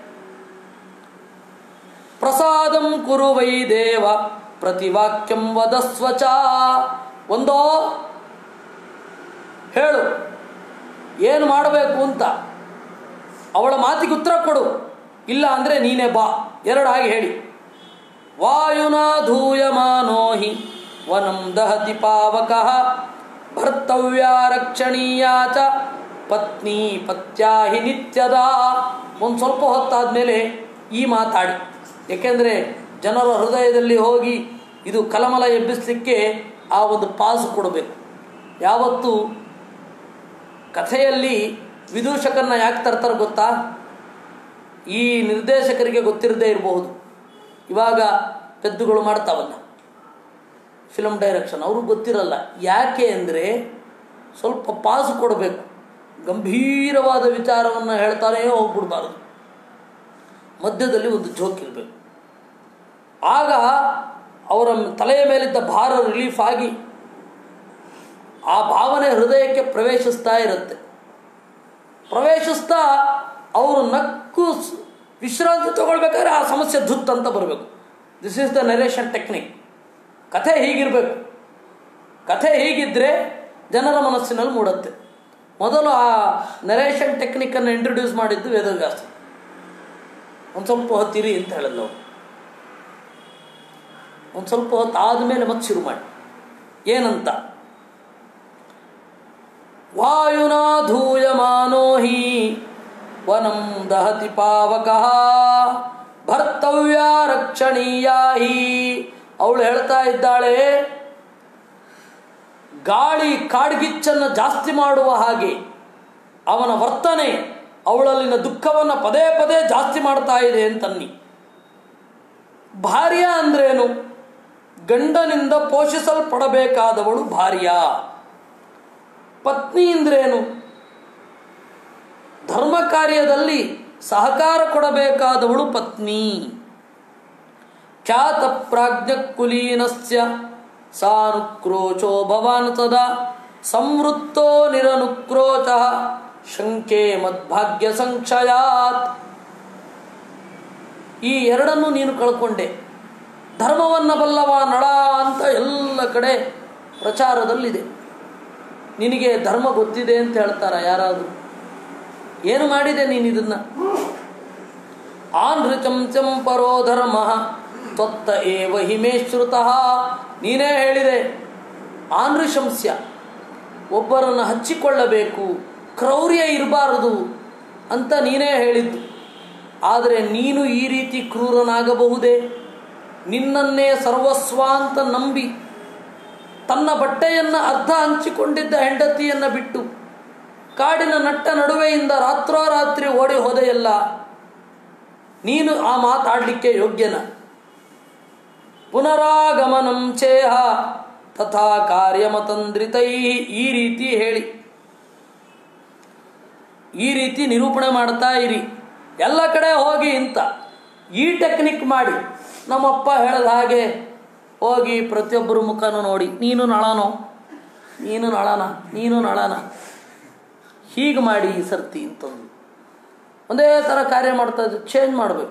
ಪ್ರಸಾದಂ ಕುರು ವೈ ದೇವ ಪ್ರತಿವಾಕ್ಯಂ ವದಸ್ವಚ ಒಂದೋ ಹೇಳು ಏನು ಮಾಡಬೇಕು ಅಂತ ಅವಳ ಮಾತಿಗೆ ಉತ್ತರ ಕೊಡು ಇಲ್ಲ ಅಂದರೆ ನೀನೇ ಬಾ ಎರಡು ಹಾಗೆ ಹೇಳಿ ವಾಯುನಾ ಧೂಯಮಾನೋ ಹಿ ವನಂ ದಹತಿ ಪಾವಕಃ ಭರ್ತವ್ಯ ರಕ್ಷಣೀಯ ಚ ಪತ್ನಿ ಪತ್ಯಾಹಿ ನಿತ್ಯದ ಒಂದು ಸ್ವಲ್ಪ ಹೊತ್ತಾದಮೇಲೆ ಈ ಮಾತಾಡಿ ಏಕೆಂದರೆ ಜನರ ಹೃದಯದಲ್ಲಿ ಹೋಗಿ ಇದು ಕಲಮಲ ಎಬ್ಬಿಸಲಿಕ್ಕೆ ಆ ಒಂದು ಪಾಸ್ ಕೊಡಬೇಕು ಯಾವತ್ತು ಕಥೆಯಲ್ಲಿ ವಿದೂಷಕನ್ನ ಯಾಕೆ ತರ್ತಾರೆ ಗೊತ್ತಾ ಈ ನಿರ್ದೇಶಕರಿಗೆ ಗೊತ್ತಿರದೇ ಇರಬಹುದು ಇವಾಗ ಪೆದ್ದುಗಳು ಮಾಡ್ತಾವಲ್ಲ ಫಿಲಮ್ ಡೈರೆಕ್ಷನ್ ಅವ್ರಿಗೆ ಗೊತ್ತಿರಲ್ಲ ಯಾಕೆ ಅಂದರೆ ಸ್ವಲ್ಪ ಪಾಸ್ ಕೊಡಬೇಕು ಗಂಭೀರವಾದ ವಿಚಾರವನ್ನು ಹೇಳ್ತಾನೇ ಹೋಗ್ಬಿಡ್ಬಾರ್ದು ಮಧ್ಯದಲ್ಲಿ ಒಂದು ಜೋಕ್ ಇರಬೇಕು ಆಗ ಅವರ ತಲೆಯ ಮೇಲಿದ್ದ ಭಾರ ರಿಲೀಫ್ ಆಗಿ ಆ ಭಾವನೆ ಹೃದಯಕ್ಕೆ ಪ್ರವೇಶಿಸ್ತಾ ಇರುತ್ತೆ ಪ್ರವೇಶಿಸ್ತಾ ಅವರು ನಕ್ಕು ಸ್- ವಿಶ್ರಾಂತಿ ತಗೊಳ್ಬೇಕಾದ್ರೆ ಆ ಸಮಸ್ಯೆ ಧುತ್ ಅಂತ ಬರಬೇಕು this is the narration technique ಕಥೆ ಹೀಗಿರಬೇಕು ಕಥೆ ಹೀಗಿದ್ದರೆ ಜನರ ಮನಸ್ಸಿನಲ್ಲಿ ಮೂಡುತ್ತೆ ಮೊದಲು ಆ ನರೇಷನ್ ಟೆಕ್ನಿಕ್ಕನ್ನು ಇಂಟ್ರೊಡ್ಯೂಸ್ ಮಾಡಿದ್ದು ವೇದವ್ಯಾಸ ಒಂದು ಸ್ವಲ್ಪ ಹೊತ್ತಿರಿ ಅಂತ ಹೇಳಿದ್ಲು ಅವ್ರು ಒಂದು ಸ್ವಲ್ಪ ಹೊತ್ತು ಆದಮೇಲೆ ಮತ್ತೆ ಶುರು ಮಾಡಿ ಏನಂತ ವಾಯುನಾ ಧೂಯಮಾನೋ ಹಿ ವನಂ ದಹತಿ ಪಾವಕಃ ಭರ್ತವ್ಯ ರಕ್ಷಣೀಯ ಹಿ ಅವಳು ಹೇಳ್ತಾ ಇದ್ದಾಳೆ ಗಾಳಿ ಕಾಡ್ಗಿಚ್ಚನ್ನು ಜಾಸ್ತಿ ಮಾಡುವ ಹಾಗೆ ಅವನ ವರ್ತನೆ ಅವಳಲ್ಲಿನ ದುಃಖವನ್ನು ಪದೇ ಪದೇ ಜಾಸ್ತಿ ಮಾಡ್ತಾ ಇದೆ ಅಂತನ್ನಿ ಭಾರ್ಯ ಅಂದ್ರೇನು ಗಂಡನಿಂದ ಪೋಷಿಸಲ್ಪಡಬೇಕಾದವಳು ಭಾರ್ಯ ಪತ್ನಿ ಅಂದ್ರೇನು ಧರ್ಮ ಕಾರ್ಯದಲ್ಲಿ ಸಹಕಾರ ಕೊಡಬೇಕಾದವಳು ಪತ್ನಿ ಖ್ಯಾತ ಪ್ರಾಜ್ಞ ಕುಲೀನಸ್ಯ ಸಾನುಕ್ರೋಚೋ ಭವಾನ್ ಸದಾ ಸಂವೃತ್ತೋ ನಿರನುಕ್ರೋಚ ಶಂಕೆ ಮದ್ಭಾಗ್ಯ ಸಂಕ್ಷಯಾತ್ ಈ ಎರಡನ್ನು ನೀನು ಕಳ್ಕೊಂಡೆ ಧರ್ಮವನ್ನ ಬಲ್ಲವ ನಳ ಅಂತ ಎಲ್ಲ ಕಡೆ ಪ್ರಚಾರದಲ್ಲಿದೆ ನಿನಗೆ ಧರ್ಮ ಗೊತ್ತಿದೆ ಅಂತ ಹೇಳ್ತಾರ ಯಾರಾದರೂ ಏನು ಮಾಡಿದೆ ನೀನು ಇದನ್ನ ಆನೃಚಂಚಂ ಪರೋ ಧರ್ಮ ತ್ವತ್ತ ಏವ ಹಿಮೇ ಶ್ರುತಃ ನೀನೇ ಹೇಳಿದೆ ಆನೃಶಂಸ್ಯ ಒಬ್ಬರನ್ನು ಹಚ್ಚಿಕೊಳ್ಳಬೇಕು ಕ್ರೌರ್ಯ ಇರಬಾರದು ಅಂತ ನೀನೇ ಹೇಳಿದ್ದು ಆದರೆ ನೀನು ಈ ರೀತಿ ಕ್ರೂರನಾಗಬಹುದೇ ನಿನ್ನನ್ನೇ ಸರ್ವಸ್ವ ಅಂತ ನಂಬಿ ತನ್ನ ಬಟ್ಟೆಯನ್ನು ಅರ್ಧ ಹಂಚಿಕೊಂಡಿದ್ದ ಹೆಂಡತಿಯನ್ನು ಬಿಟ್ಟು ಕಾಡಿನ ನಟ್ಟ ನಡುವೆಯಿಂದ ರಾತ್ರೋರಾತ್ರಿ ಓಡಿ ಹೋದೆಯಲ್ಲ ನೀನು ಆ ಮಾತಾಡಲಿಕ್ಕೆ ಯೋಗ್ಯನ ಪುನರಾಗಮನಂ ಚೇಹ ತಥಾ ಕಾರ್ಯಮತಂದ್ರಿತೈ ಈ ರೀತಿ ಹೇಳಿ ಈ ರೀತಿ ನಿರೂಪಣೆ ಮಾಡ್ತಾ ಇರಿ ಎಲ್ಲ ಕಡೆ ಹೋಗಿ ಇಂತ ಈ ಟೆಕ್ನಿಕ್ ಮಾಡಿ ನಮ್ಮಪ್ಪ ಹೇಳಿದ ಹಾಗೆ ಹೋಗಿ ಪ್ರತಿಯೊಬ್ಬರ ಮುಖನೂ ನೋಡಿ ನೀನು ನಳನೋ ನೀನು ನಳನ ನೀನು ನಳನ ಹೀಗೆ ಮಾಡಿ ಈ ಸರ್ತಿ ಅಂತಂದು ಒಂದೇ ಥರ ಕಾರ್ಯ ಮಾಡ್ತಾ ಇದ್ದು ಚೇಂಜ್ ಮಾಡಬೇಕು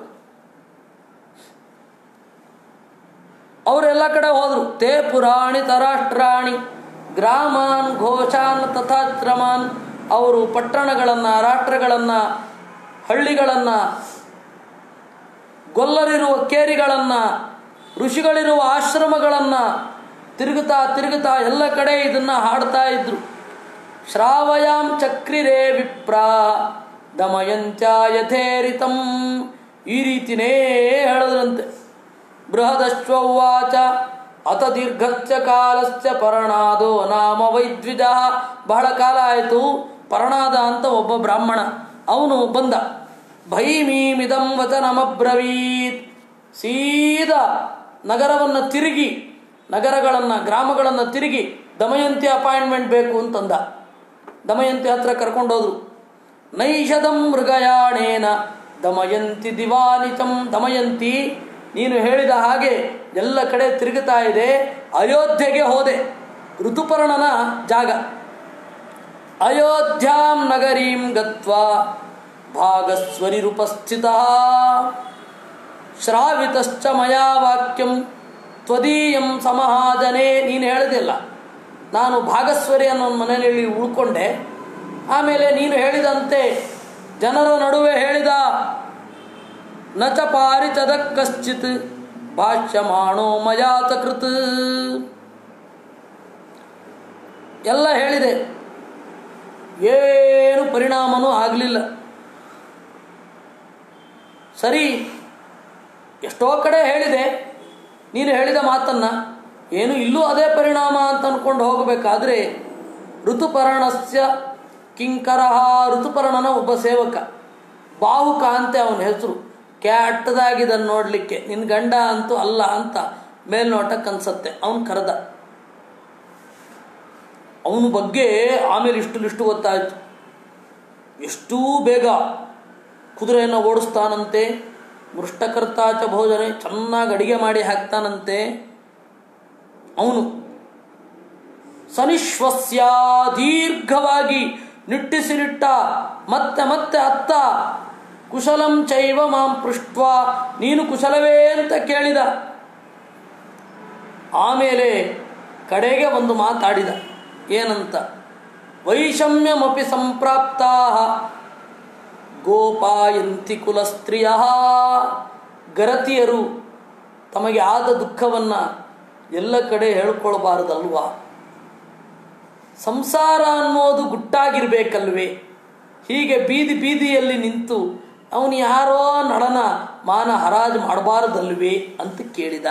ಅವರೆಲ್ಲ ಕಡೆ ಹೋದರು ತೇ ಪುರಾಣಿ ತರಾಷ್ಟ್ರಾಣಿ ಗ್ರಾಮಾನ್ ಘೋಷಾನ್ ತಥಾಶ್ರಮಾನ್ ಅವರು ಪಟ್ಟಣಗಳನ್ನು ರಾಷ್ಟ್ರಗಳನ್ನು ಹಳ್ಳಿಗಳನ್ನು ಗೊಲ್ಲರಿರುವ ಕೇರಿಗಳನ್ನು ಋಷಿಗಳಿರುವ ಆಶ್ರಮಗಳನ್ನು ತಿರುಗುತ್ತಾ ತಿರುಗುತ್ತಾ ಎಲ್ಲ ಕಡೆ ಇದನ್ನು ಹಾಡ್ತಾ ಇದ್ರು ಶ್ರಾವಯಾಂ ಚಕ್ರಿರೇ ವಿಪ್ರಾ ದಮಯಂತ್ಯ ಯಥೇರಿತಂ ಈ ರೀತಿನೇ ಹೇಳಿದ್ರಂತೆ ಬೃಹದಶ್ವವಾಚ ಅತ ದೀರ್ಘಶ್ಚ ಕಾಲಶ್ಚ ಪರಣಾದೋ ನಾಮ ವೈದ್ವಿಜ ಬಹಳ ಕಾಲ ಆಯಿತು ಪರಣಾದ ಅಂತ ಒಬ್ಬ ಬ್ರಾಹ್ಮಣ ಅವನು ಬಂದ ಭೈಮೀಮಿದಂ ವಚನಮಬ್ರವೀತ್ ಸೀದಾ ನಗರವನ್ನು ತಿರುಗಿ ನಗರಗಳನ್ನು ಗ್ರಾಮಗಳನ್ನು ತಿರುಗಿ ದಮಯಂತಿ ಅಪಾಯಿಂಟ್ಮೆಂಟ್ ಬೇಕು ಅಂತಂದ ದಮಯಂತಿ ಹತ್ರ ಕರ್ಕೊಂಡೋದ್ರು ನೈಷದಂ ಮೃಗಯಾಣೇನ ದಮಯಂತಿ ದಿವಾನಿಚಂ ದಮಯಂತಿ ನೀನು ಹೇಳಿದ ಹಾಗೆ ಎಲ್ಲ ಕಡೆ ತಿರುಗುತ್ತಾ ಇದೆ ಅಯೋಧ್ಯೆಗೆ ಹೋದೆ ಋತುಪರ್ಣನ ಜಾಗ ಅಯೋಧ್ಯಾಂ ನಗರೀಂ ಗತ್ವಾ ಭಾಗಸ್ವರಿರುಪಸ್ಥಿತ ಶ್ರಾವಿತಶ್ಚ ಮಯಾ ವಾಕ್ಯಂ ತ್ವದೀಯಂ ಸಮಹಾಜನೆ ನೀನು ಹೇಳಿದಿಲ್ಲ ನಾನು ಭಾಗಸ್ವರಿ ಅನ್ನೋ ಒಂದು ಮನೆಯಲ್ಲಿ ಉಳ್ಕೊಂಡೆ ಆಮೇಲೆ ನೀನು ಹೇಳಿದಂತೆ ಜನರ ನಡುವೆ ಹೇಳಿದ ನಚ ಪಾರಿಚದ ಕಶ್ಚಿತ್ ಭಾಷ್ಯಮಾಣೋ ಮಯಾತ ಕೃತ್ ಎಲ್ಲ ಹೇಳಿದೆ ಏನು ಪರಿಣಾಮನೂ ಆಗಲಿಲ್ಲ ಸರಿ ಎಷ್ಟೋ ಕಡೆ ಹೇಳಿದೆ ನೀನು ಹೇಳಿದ ಮಾತನ್ನು ಏನು ಇಲ್ಲೂ ಅದೇ ಪರಿಣಾಮ ಅಂತ ಅಂದ್ಕೊಂಡು ಹೋಗಬೇಕಾದ್ರೆ ಋತುಪರ್ಣಸ್ಯ ಕಿಂಕರ ಋತುಪರ್ಣನ ಒಬ್ಬ ಸೇವಕ ಬಾಹುಕ ಅಂತೆ ಅವನ ಹೆಸರು ಕೆಟ್ಟದಾಗಿದ್ದನ್ನು ನೋಡಲಿಕ್ಕೆ ನಿನ್ನ ಗಂಡ ಅಂತೂ ಅಲ್ಲ ಅಂತ ಮೇಲ್ನೋಟಕ್ಕೆ ಅನ್ಸತ್ತೆ ಅವನು ಕರೆದ ಅವನ ಬಗ್ಗೆ ಆಮೇಲೆ ಇಷ್ಟು ಇಷ್ಟು ಗೊತ್ತಾಯ್ತು ಎಷ್ಟೂ ಬೇಗ ಕುದುರೆಯನ್ನು ಓಡಿಸ್ತಾನಂತೆ ಮೃಷ್ಟಕರ್ತಾಚ ಭೋಜನೆ ಚೆನ್ನಾಗಿ ಅಡಿಗೆ ಮಾಡಿ ಹಾಕ್ತಾನಂತೆ ಅವನು ಸನಿಶ್ವಸ್ಯ ದೀರ್ಘವಾಗಿ ನಿಟ್ಟಿಸಿನಿಟ್ಟ ಮತ್ತೆ ಮತ್ತೆ ಅತ್ತ ಕುಶಲಂ ಚೈವ ಮಾಂ ಪೃಷ್ಟ್ವ ನೀನು ಕುಶಲವೇ ಅಂತ ಕೇಳಿದ ಆಮೇಲೆ ಕಡೆಗೆ ಒಂದು ಮಾತಾಡಿದ ಏನಂತ ವೈಷಮ್ಯಮಪಿ ಸಂಪ್ರಾಪ್ತಾ ಗೋಪಾಯಂತಿ ಕುಲಸ್ತ್ರೀಯ ಗರತಿಯರು ತಮಗೆ ಆದ ದುಃಖವನ್ನು ಎಲ್ಲ ಕಡೆ ಹೇಳ್ಕೊಳ್ಬಾರ್ದಲ್ವಾ ಸಂಸಾರ ಅನ್ನೋದು ಗುಟ್ಟಾಗಿರ್ಬೇಕಲ್ವೇ ಹೀಗೆ ಬೀದಿ ಬೀದಿಯಲ್ಲಿ ನಿಂತು ಅವನು ಯಾರೋ ನಡನ ಮಾನ ಹರಾಜು ಮಾಡಬಾರದಲ್ವೇ ಅಂತ ಕೇಳಿದ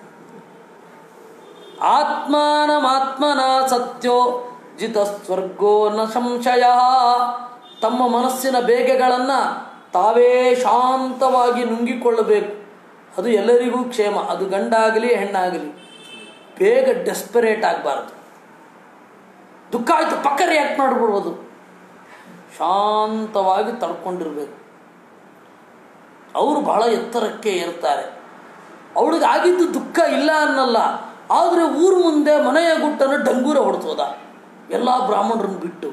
ಆತ್ಮಾನಮಾತ್ಮನ ಸತ್ಯೋ ಜಿತ ಸ್ವರ್ಗೋ ನ ಸಂಶಯ ತಮ್ಮ ಮನಸ್ಸಿನ ಬೇಗೆಗಳನ್ನು ತಾವೇ ಶಾಂತವಾಗಿ ನುಂಗಿಕೊಳ್ಳಬೇಕು ಅದು ಎಲ್ಲರಿಗೂ ಕ್ಷೇಮ ಅದು ಗಂಡಾಗಲಿ ಹೆಣ್ಣಾಗಲಿ ಬೇಗ ಡೆಸ್ಪರೇಟ್ ಆಗಬಾರ್ದು ದುಃಖ ಆಯಿತು ಪಕ್ಕ ರಿಯಾಕ್ಟ್ ಮಾಡಿಬಿಡ್ಬೋದು ಶಾಂತವಾಗಿ ತಡ್ಕೊಂಡಿರ್ಬೇಕು ಅವರು ಬಹಳ ಎತ್ತರಕ್ಕೆ ಏರ್ತಾರೆ ಅವಳಿಗೆ ಆಗಿದ್ದು ದುಃಖ ಇಲ್ಲ ಅನ್ನಲ್ಲ ಆದರೆ ಊರ ಮುಂದೆ ಮನೆಯ ಗುಟ್ಟನ್ನು ಡಂಗೂರ ಹೊಡ್ತೋದ ಎಲ್ಲ ಬ್ರಾಹ್ಮಣರನ್ನು ಬಿಟ್ಟು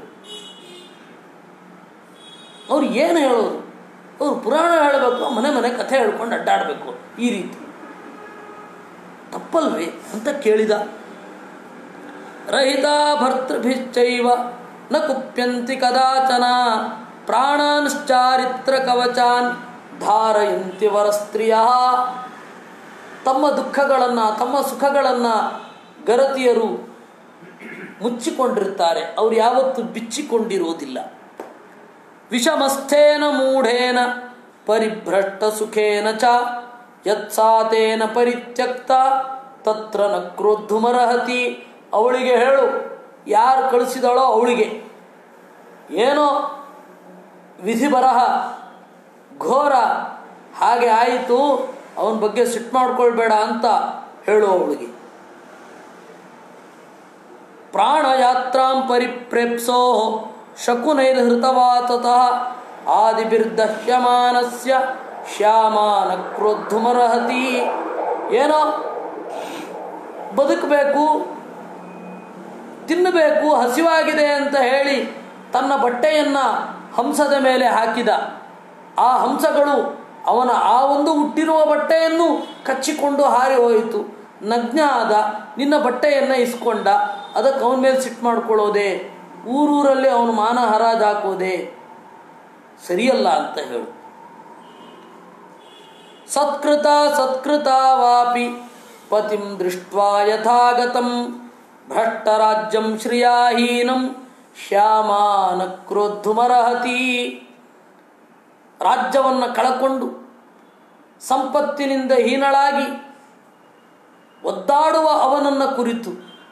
ಅವ್ರು ಏನು ಹೇಳೋದು ಅವ್ರು ಪುರಾಣ ಹೇಳಬೇಕು ಮನೆ ಮನೆ ಕಥೆ ಹೇಳ್ಕೊಂಡು ಅಡ್ಡಾಡಬೇಕು ಈ ರೀತಿ ತಪ್ಪಲ್ವೇ ಅಂತ ಕೇಳಿದ ರಹಿತ ಭರ್ತೃಭಿಶ್ಚೈವ ನ ಕುಪ್ಯಂತಿ ಕದಾಚನ ಪ್ರಾಣಾನ್ಶ್ಚಾರಿತ್ರ ಕವಚಾನ್ ಧಾರಯಂತಿ ವರಸ್ತ್ರೀಯ ತಮ್ಮ ದುಃಖಗಳನ್ನು ತಮ್ಮ ಸುಖಗಳನ್ನು ಗರತಿಯರು ಮುಚ್ಚಿಕೊಂಡಿರ್ತಾರೆ ಅವರು ಯಾವತ್ತೂ ಬಿಚ್ಚಿಕೊಂಡಿರುವುದಿಲ್ಲ ವಿಷಮಸ್ಥೇನ ಮೂಢೇನ ಪರಿಭ್ರಷ್ಟ ಸುಖೇನ ಚ ಯತ್ಸಾತೇನ ಪರಿತ್ಯಕ್ತ ತತ್ರ ನ ಕ್ರೋದ್ಧುಮರಹತಿ ಅವಳಿಗೆ ಹೇಳು ಯಾರು ಕಳಿಸಿದಳೋ ಅವಳಿಗೆ ಏನೋ ವಿಧಿ ಬರಹ ಘೋರ ಹಾಗೆ ಆಯಿತು ಅವನ ಬಗ್ಗೆ ಸಿಟ್ಟು ಮಾಡ್ಕೊಳ್ಬೇಡ ಅಂತ ಹೇಳು ಅವಳಿಗೆ ಪ್ರಾಣಯಾತ್ರಾಂ ಪರಿಪ್ರೇಪ್ಸೋ ಶಕುನೈರ್ಹೃತವಾತತಃ ಆದಿಬಿರ್ದಹ್ಯಮಾನಸ್ಯ ಶ್ಯಾಮಾನ ಕ್ರೋದ್ಧುಮರಹತಿ ಏನೋ ಬದುಕಬೇಕು ತಿನ್ನಬೇಕು ಹಸಿವಾಗಿದೆ ಅಂತ ಹೇಳಿ ತನ್ನ ಬಟ್ಟೆಯನ್ನು ಹಂಸದ ಮೇಲೆ ಹಾಕಿದ ಆ ಹಂಸಗಳು ಅವನ ಆ ಒಂದು ಹುಟ್ಟಿರುವ ಬಟ್ಟೆಯನ್ನು ಕಚ್ಚಿಕೊಂಡು ಹಾರಿ ಹೋಯಿತು ನಗ್ನ ಆದ ನಿನ್ನ ಬಟ್ಟೆಯನ್ನು ಇಸ್ಕೊಂಡ ಅದಕ್ಕೆ ಅವನ ಮೇಲೆ ಸಿಟ್ಟು ಮಾಡ್ಕೊಳ್ಳೋದೆ ಊರೂರಲ್ಲಿ ಅವನು ಮಾನ ಹರಾಜ್ ಹಾಕೋದೆ ಸರಿಯಲ್ಲ ಅಂತ ಹೇಳು ಸತ್ಕೃತ ಸತ್ಕೃತ ವಾಪಿ ಪತಿಂ ದೃಷ್ಟ್ವಾ ಯಥಾಗತಂ ಭ್ರಷ್ಟರಾಜ್ಯಂ ಶ್ರಿಯಾಹೀನಂ ಶ್ಯಾಮಾನ ಕ್ರೋದ್ಧುಮರಹತಿ ರಾಜ್ಯವನ್ನು ಕಳಕೊಂಡು ಸಂಪತ್ತಿನಿಂದ ಹೀನಳಾಗಿ ಒದ್ದಾಡುವ ಅವನನ್ನು ಕುರಿತು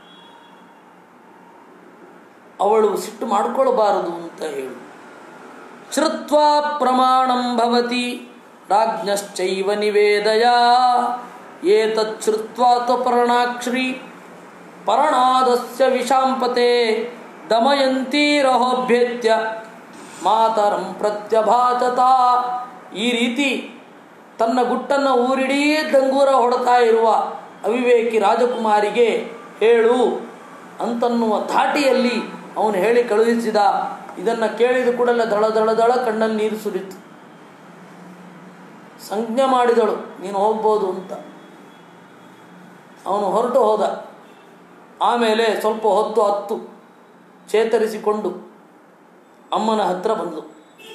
ಅವಳು ಸಿಟ್ಟು ಮಾಡಿಕೊಳ್ಳಬಾರದು ಅಂತ ಹೇಳು ಶ್ರುತ್ವಾ ಪ್ರಮಾಣಂ ಭವತಿ ರಾಜ್ಞಶ್ಚೈವ ನಿವೇದಯ ಏತತ್ ಶ್ರುತ್ವಾ ತ್ವಪರ್ಣಾಕ್ಷರಿ ಪರಣಾದಸ್ಯ ವಿಷಾಂಪತೆ ದಮಯಂತೀರಹೋಭ್ಯತ್ಯ ಮಾತರಂ ಪ್ರತ್ಯಭಾಚತ ಈ ರೀತಿ ತನ್ನ ಗುಟ್ಟನ್ನು ಊರಿಡೀ ದಂಗೂರ ಹೊಡ್ತಾ ಇರುವ ಅವಿವೇಕಿ ರಾಜಕುಮಾರಿಗೆ ಹೇಳು ಅಂತನ್ನುವ ಧಾಟಿಯಲ್ಲಿ ಅವನು ಹೇಳಿ ಕಳುಹಿಸಿದ ಇದನ್ನು ಕೇಳಿದ ಕೂಡಲೇ ದಳ ದಳ ದಳ ಕಣ್ಣಲ್ಲಿ ನೀರು ಸುರಿತು ಸಂಜ್ಞೆ ಮಾಡಿದಳು ನೀನು ಹೋಗ್ಬೋದು ಅಂತ ಅವನು ಹೊರಟು ಹೋದ ಆಮೇಲೆ ಸ್ವಲ್ಪ ಹೊತ್ತು ಹತ್ತು ಚೇತರಿಸಿಕೊಂಡು ಅಮ್ಮನ ಹತ್ರ ಬಂದು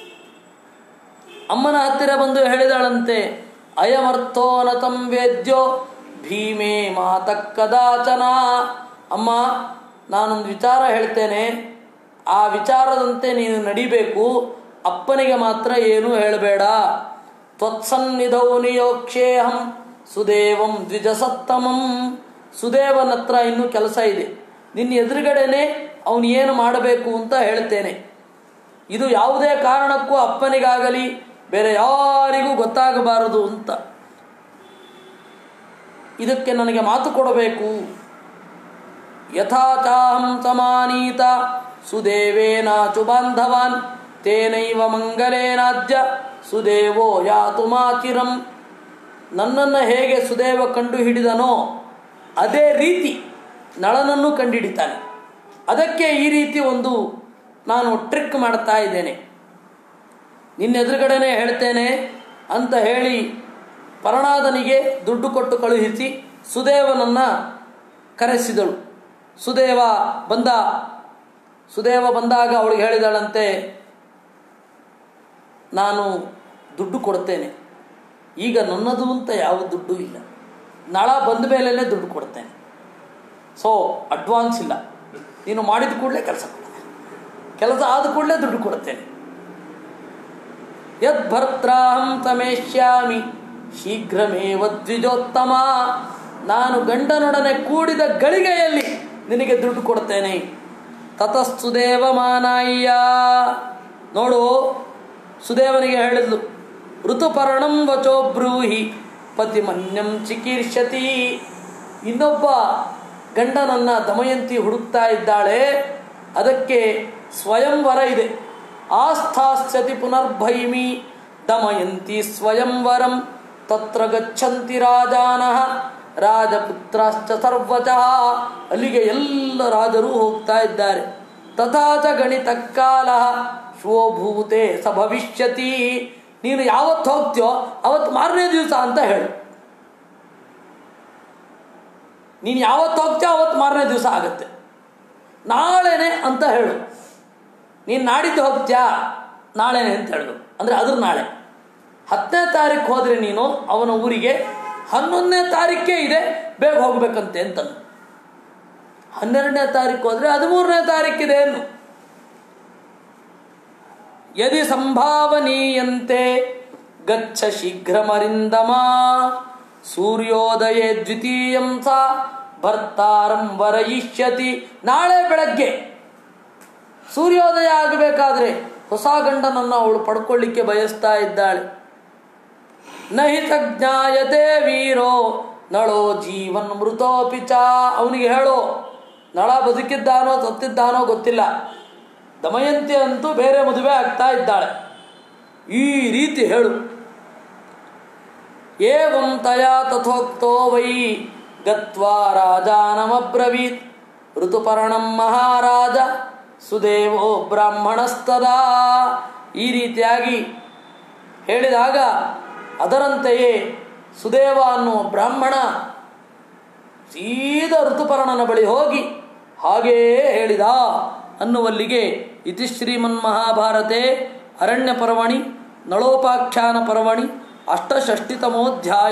ಅಮ್ಮನ ಹತ್ತಿರ ಬಂದು ಹೇಳಿದಳಂತೆ ಅಯಮರ್ಥೋನತಂ ವೇದ್ಯೋ ಭೀಮೇ ಮಾತ ಕದಾಚನ ಅಮ್ಮ ನಾನೊಂದು ವಿಚಾರ ಹೇಳ್ತೇನೆ ಆ ವಿಚಾರದಂತೆ ನೀನು ನಡಿಬೇಕು ಅಪ್ಪನಿಗೆ ಮಾತ್ರ ಏನೂ ಹೇಳಬೇಡ ತ್ವತ್ಸನ್ನಿಧೌ ನಿಯೋಕ್ಷೇಹಂ ಸುದೇವಂ ದ್ವಿಜಸತ್ತಮಂ ಸುದೇವನ ಹತ್ರ ಇನ್ನೂ ಕೆಲಸ ಇದೆ ನಿನ್ನ ಎದುರುಗಡೆನೆ ಅವನು ಏನು ಮಾಡಬೇಕು ಅಂತ ಹೇಳ್ತೇನೆ ಇದು ಯಾವುದೇ ಕಾರಣಕ್ಕೂ ಅಪ್ಪನಿಗಾಗಲಿ ಬೇರೆ ಯಾರಿಗೂ ಗೊತ್ತಾಗಬಾರದು ಅಂತ ಇದಕ್ಕೆ ನನಗೆ ಮಾತು ಕೊಡಬೇಕು ಯಥಾಚಾಹಂ ಸಮಾನೀತ ಸುದೇವೇನಾಚು ಬಾಂಧವಾನ್ ತೇನೈವ ಮಂಗಲೇನಾದ್ಯ ಸುದೇವೋ ಯಾತು ಮಾಚಿರಂ ನನ್ನನ್ನು ಹೇಗೆ ಸುದೇವ ಕಂಡು ಹಿಡಿದನೋ ಅದೇ ರೀತಿ ನಳನನ್ನು ಕಂಡುಹಿಡಿತಾನೆ ಅದಕ್ಕೆ ಈ ರೀತಿ ಒಂದು ನಾನು ಟ್ರಿಕ್ ಮಾಡ್ತಾ ಇದ್ದೇನೆ ನಿನ್ನ ಎದುರುಗಡೆನೆ ಹೇಳ್ತೇನೆ ಅಂತ ಹೇಳಿ ಪರಣಾದನಿಗೆ ದುಡ್ಡು ಕೊಟ್ಟು ಕಳುಹಿಸಿ ಸುದೇವನನ್ನು ಕರೆಸಿದಳು ಸುದೇವ ಬಂದ ಸುದೇವ ಬಂದಾಗ ಅವಳಿಗೆ ಹೇಳಿದಳಂತೆ ನಾನು ದುಡ್ಡು ಕೊಡ್ತೇನೆ ಈಗ ನನ್ನದು ಅಂತ ಯಾವ ದುಡ್ಡು ಇಲ್ಲ ನಳ ಬಂದ ಮೇಲೇ ದುಡ್ಡು ಕೊಡ್ತೇನೆ ಸೊ ಅಡ್ವಾನ್ಸ್ ಇಲ್ಲ ನೀನು ಮಾಡಿದ ಕೂಡಲೇ ಕೆಲಸ ಕೊಡ್ತೇನೆ ಕೆಲಸ ಆದ ಕೂಡಲೇ ದುಡ್ಡು ಕೊಡ್ತೇನೆ ಯದ್ ಭರ್ತ್ರಾಹಂ ತಮೇಶ್ಯಾಮಿ ಶೀಘ್ರಮೇವ ದ್ವಿಜೋತ್ತಮ ನಾನು ಗಂಡನೊಡನೆ ಕೂಡಿದ ಗಳಿಗೆಯಲ್ಲಿ ನಿನಗೆ ದುಡ್ಡು ಕೊಡ್ತೇನೆ ತತಸ್ತುದೇವ ಮಾನಾಯ್ಯ ನೋಡು ಸುದೇವನಿಗೆ ಹೇಳಿದ್ಲು ಋತುಪರ್ಣಂ ವಚೋ ಬ್ರೂಹಿ ಪತಿಮನ್ಯಂ ಚಿಕೀರ್ಷತಿ ಇನ್ನೊಬ್ಬ ಗಂಡನನ್ನ ದಮಯಂತಿ ಹುಡುಕ್ತಾ ಇದ್ದಾಳೆ ಅದಕ್ಕೆ ಸ್ವಯಂವರ ಇದೆ ಆಸ್ಥಾಸ್ಯತಿ ಪುನರ್ಭೈಮಿ ದಮಯಂತಿ ಸ್ವಯಂವರಂ ತತ್ರ ಗಚ್ಚಂತಿ ರಾಜಾನಃ ರಾಜಪುತ್ರಾಶ್ಚ ಸರ್ವಚಃ ಅಲ್ಲಿಗೆ ಎಲ್ಲ ರಾಜರು ಹೋಗ್ತಾ ಇದ್ದಾರೆ ತಥಾಚ ಗಣಿತ ಕಾಲ ಶೋಭೂತೆ ಸ ಭವಿಷ್ಯತಿ ನೀನು ಯಾವತ್ತು ಹೋಗ್ತೀಯೋ ಅವತ್ತು ಮಾರನೇ ದಿವಸ ಅಂತ ಹೇಳು ನೀನು ಯಾವತ್ತು ಹೋಗ್ತೀಯೋ ಅವತ್ತು ಮಾರನೇ ದಿವಸ ಆಗುತ್ತೆ ನಾಳೆನೆ ಅಂತ ಹೇಳು ನೀನು ನಾಡಿದ್ದು ಹೋಗ್ತೀಯಾ ನಾಳೆನೆ ಅಂತ ಹೇಳು ಅಂದರೆ ಅದ್ರ ನಾಳೆ ಹತ್ತನೇ ತಾರೀಕು ಹೋದರೆ ನೀನು ಅವನ ಊರಿಗೆ ಹನ್ನೊಂದನೇ ತಾರೀಕೇ ಇದೆ ಬೇಗ ಹೋಗ್ಬೇಕಂತೆ ಅಂತಂದು ಹನ್ನೆರಡನೇ ತಾರೀಕು ಹೋದರೆ ಹದಿಮೂರನೇ ತಾರೀಕಿದೆ ಏನು ಯದಿ ಸಂಭಾವನೀಯಂತೆ ಗಚ್ಚ ಶೀಘ್ರಮರಿಂದಮ ಸೂರ್ಯೋದಯೇ ದ್ವಿತೀಯಂ ಸ ಭರ್ತಾರಂ ವರಯಿಷ್ಯತಿ ನಾಳೆ ಬೆಳಗ್ಗೆ ಸೂರ್ಯೋದಯ ಆಗಬೇಕಾದ್ರೆ ಹೊಸ ಗಂಡನನ್ನು ಅವಳು ಪಡ್ಕೊಳ್ಳಿಕ್ಕೆ ಬಯಸ್ತಾ ಇದ್ದಾಳೆ ನಹಿ ಜ್ಞಾಯತೆ ವೀರೋ ನಳೋ ಜೀವನ್ ಮೃತೋಪಿ ಚ ಅವನಿಗೆ ಹೇಳು ನಳ ಬದುಕಿದ್ದಾನೋ ಸತ್ತಿದ್ದಾನೋ ಗೊತ್ತಿಲ್ಲ ದಮಯಂತಿ ಅಂತೂ ಬೇರೆ ಮದುವೆ ಆಗ್ತಾ ಇದ್ದಾಳೆ ಈ ರೀತಿ ಹೇಳು ಏವಂ ತಯಾ ತಥೋಕ್ತೋ ವೈ ಗತ್ವಾ ರಾಜಾನಮಬ್ರವೀತ್ ಋತುಪರ್ಣಂ ಮಹಾರಾಜ ಸುದೇವೋ ಬ್ರಾಹ್ಮಣಸ್ತದಾ ಈ ರೀತಿಯಾಗಿ ಹೇಳಿದಾಗ ಅದರಂತೆಯೇ ಸುದೇವ ಅನ್ನುವ ಬ್ರಾಹ್ಮಣ ಸೀದಾ ಋತುಪರ್ಣನ ಬಳಿ ಹೋಗಿ ಹಾಗೆಯೇ ಹೇಳಿದ ಅನ್ನುವಲ್ಲಿಗೆ ಇತಿ ಶ್ರೀಮನ್ಮಹಾಭಾರತೆ ಅರಣ್ಯ ಪರ್ವಣಿ ನಳೋಪಾಖ್ಯಾನ ಪರ್ವಣಿ ಅಷ್ಟಷಷ್ಟಿತಮೋಧ್ಯಾಯ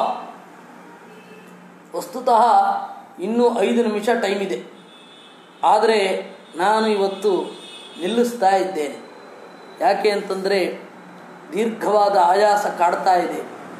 ವಸ್ತುತಃ ಇನ್ನೂ ಐದು ನಿಮಿಷ ಟೈಮ್ ಇದೆ ಆದರೆ ನಾನು ಇವತ್ತು ನಿಲ್ಲಿಸ್ತಾ ಇದ್ದೇನೆ ಯಾಕೆ ಅಂತಂದರೆ ದೀರ್ಘವಾದ ಆಯಾಸ ಕಾಡ್ತಾ ಇದೆ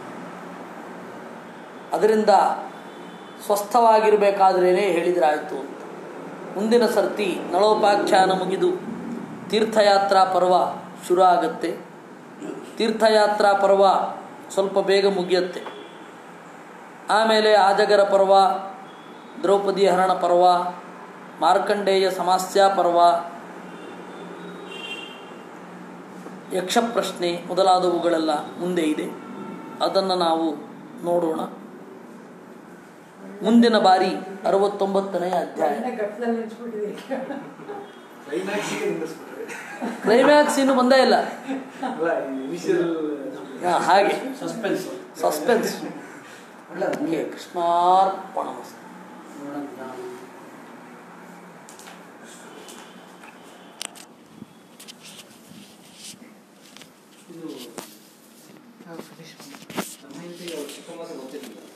ಅದರಿಂದ ಸ್ವಸ್ಥವಾಗಿರಬೇಕಾದ್ರೇ ಹೇಳಿದ್ರಾಯ್ತು ಅಂತ ಮುಂದಿನ ಸರ್ತಿ ನಳೋಪಾಖ್ಯಾನ ಮುಗಿದು ತೀರ್ಥಯಾತ್ರಾ ಪರ್ವ ಶುರು ಆಗುತ್ತೆ ತೀರ್ಥಯಾತ್ರಾ ಪರ್ವ ಸ್ವಲ್ಪ ಬೇಗ ಮುಗಿಯುತ್ತೆ ಆಮೇಲೆ ಆಜಗರ ಪರ್ವ ದ್ರೌಪದಿ ಹರಣ ಪರ್ವ ಮಾರ್ಕಂಡೇಯ ಸಮಸ್ಯಾ ಪರ್ವ ಯಕ್ಷ ಪ್ರಶ್ನೆ ಮೊದಲಾದವುಗಳೆಲ್ಲ ಮುಂದೆ ಇದೆ ಅದನ್ನು ನಾವು ನೋಡೋಣ ಮುಂದಿನ ಬಾರಿ ಅರವತ್ತೊಂಬತ್ತನೆಯ ಅಧ್ಯಾಯ ಗಟ್ಟದಲ್ಲಿ ನಿಂತ್ಬಿಟ್ಟಿದೆ ಕ್ಲೈಮ್ಯಾಕ್ಸಿಗೆ ನಿಲ್ಲಿಸ್ಬಿಟ್ರೆ ಕ್ಲೈಮ್ಯಾಕ್ಸ್ ಇನ್ನು ಬಂದೇ ಇಲ್ಲ ಅಲ್ಲ ಇನಿಷಿಯಲ್ ಹಾ, ಹಾಗೆ ಸಸ್ಪೆನ್ಸ್ ಸಸ್ಪೆನ್ಸ್ ಒಳ್ಳೆ ಹೀಗೆ ಕೃಷ್ಣಾರ್ಪಣಮಸ್ತು ನೋಡೋಣ ಇದು ಫಿನಿಶ್ ನಮ್ಮ ಹೆಂಡತಿಗೆ ಅವ್ರ ಚಿಕ್ಕ ಮಗ ಗೊತ್ತಿರಲಿಲ್ಲ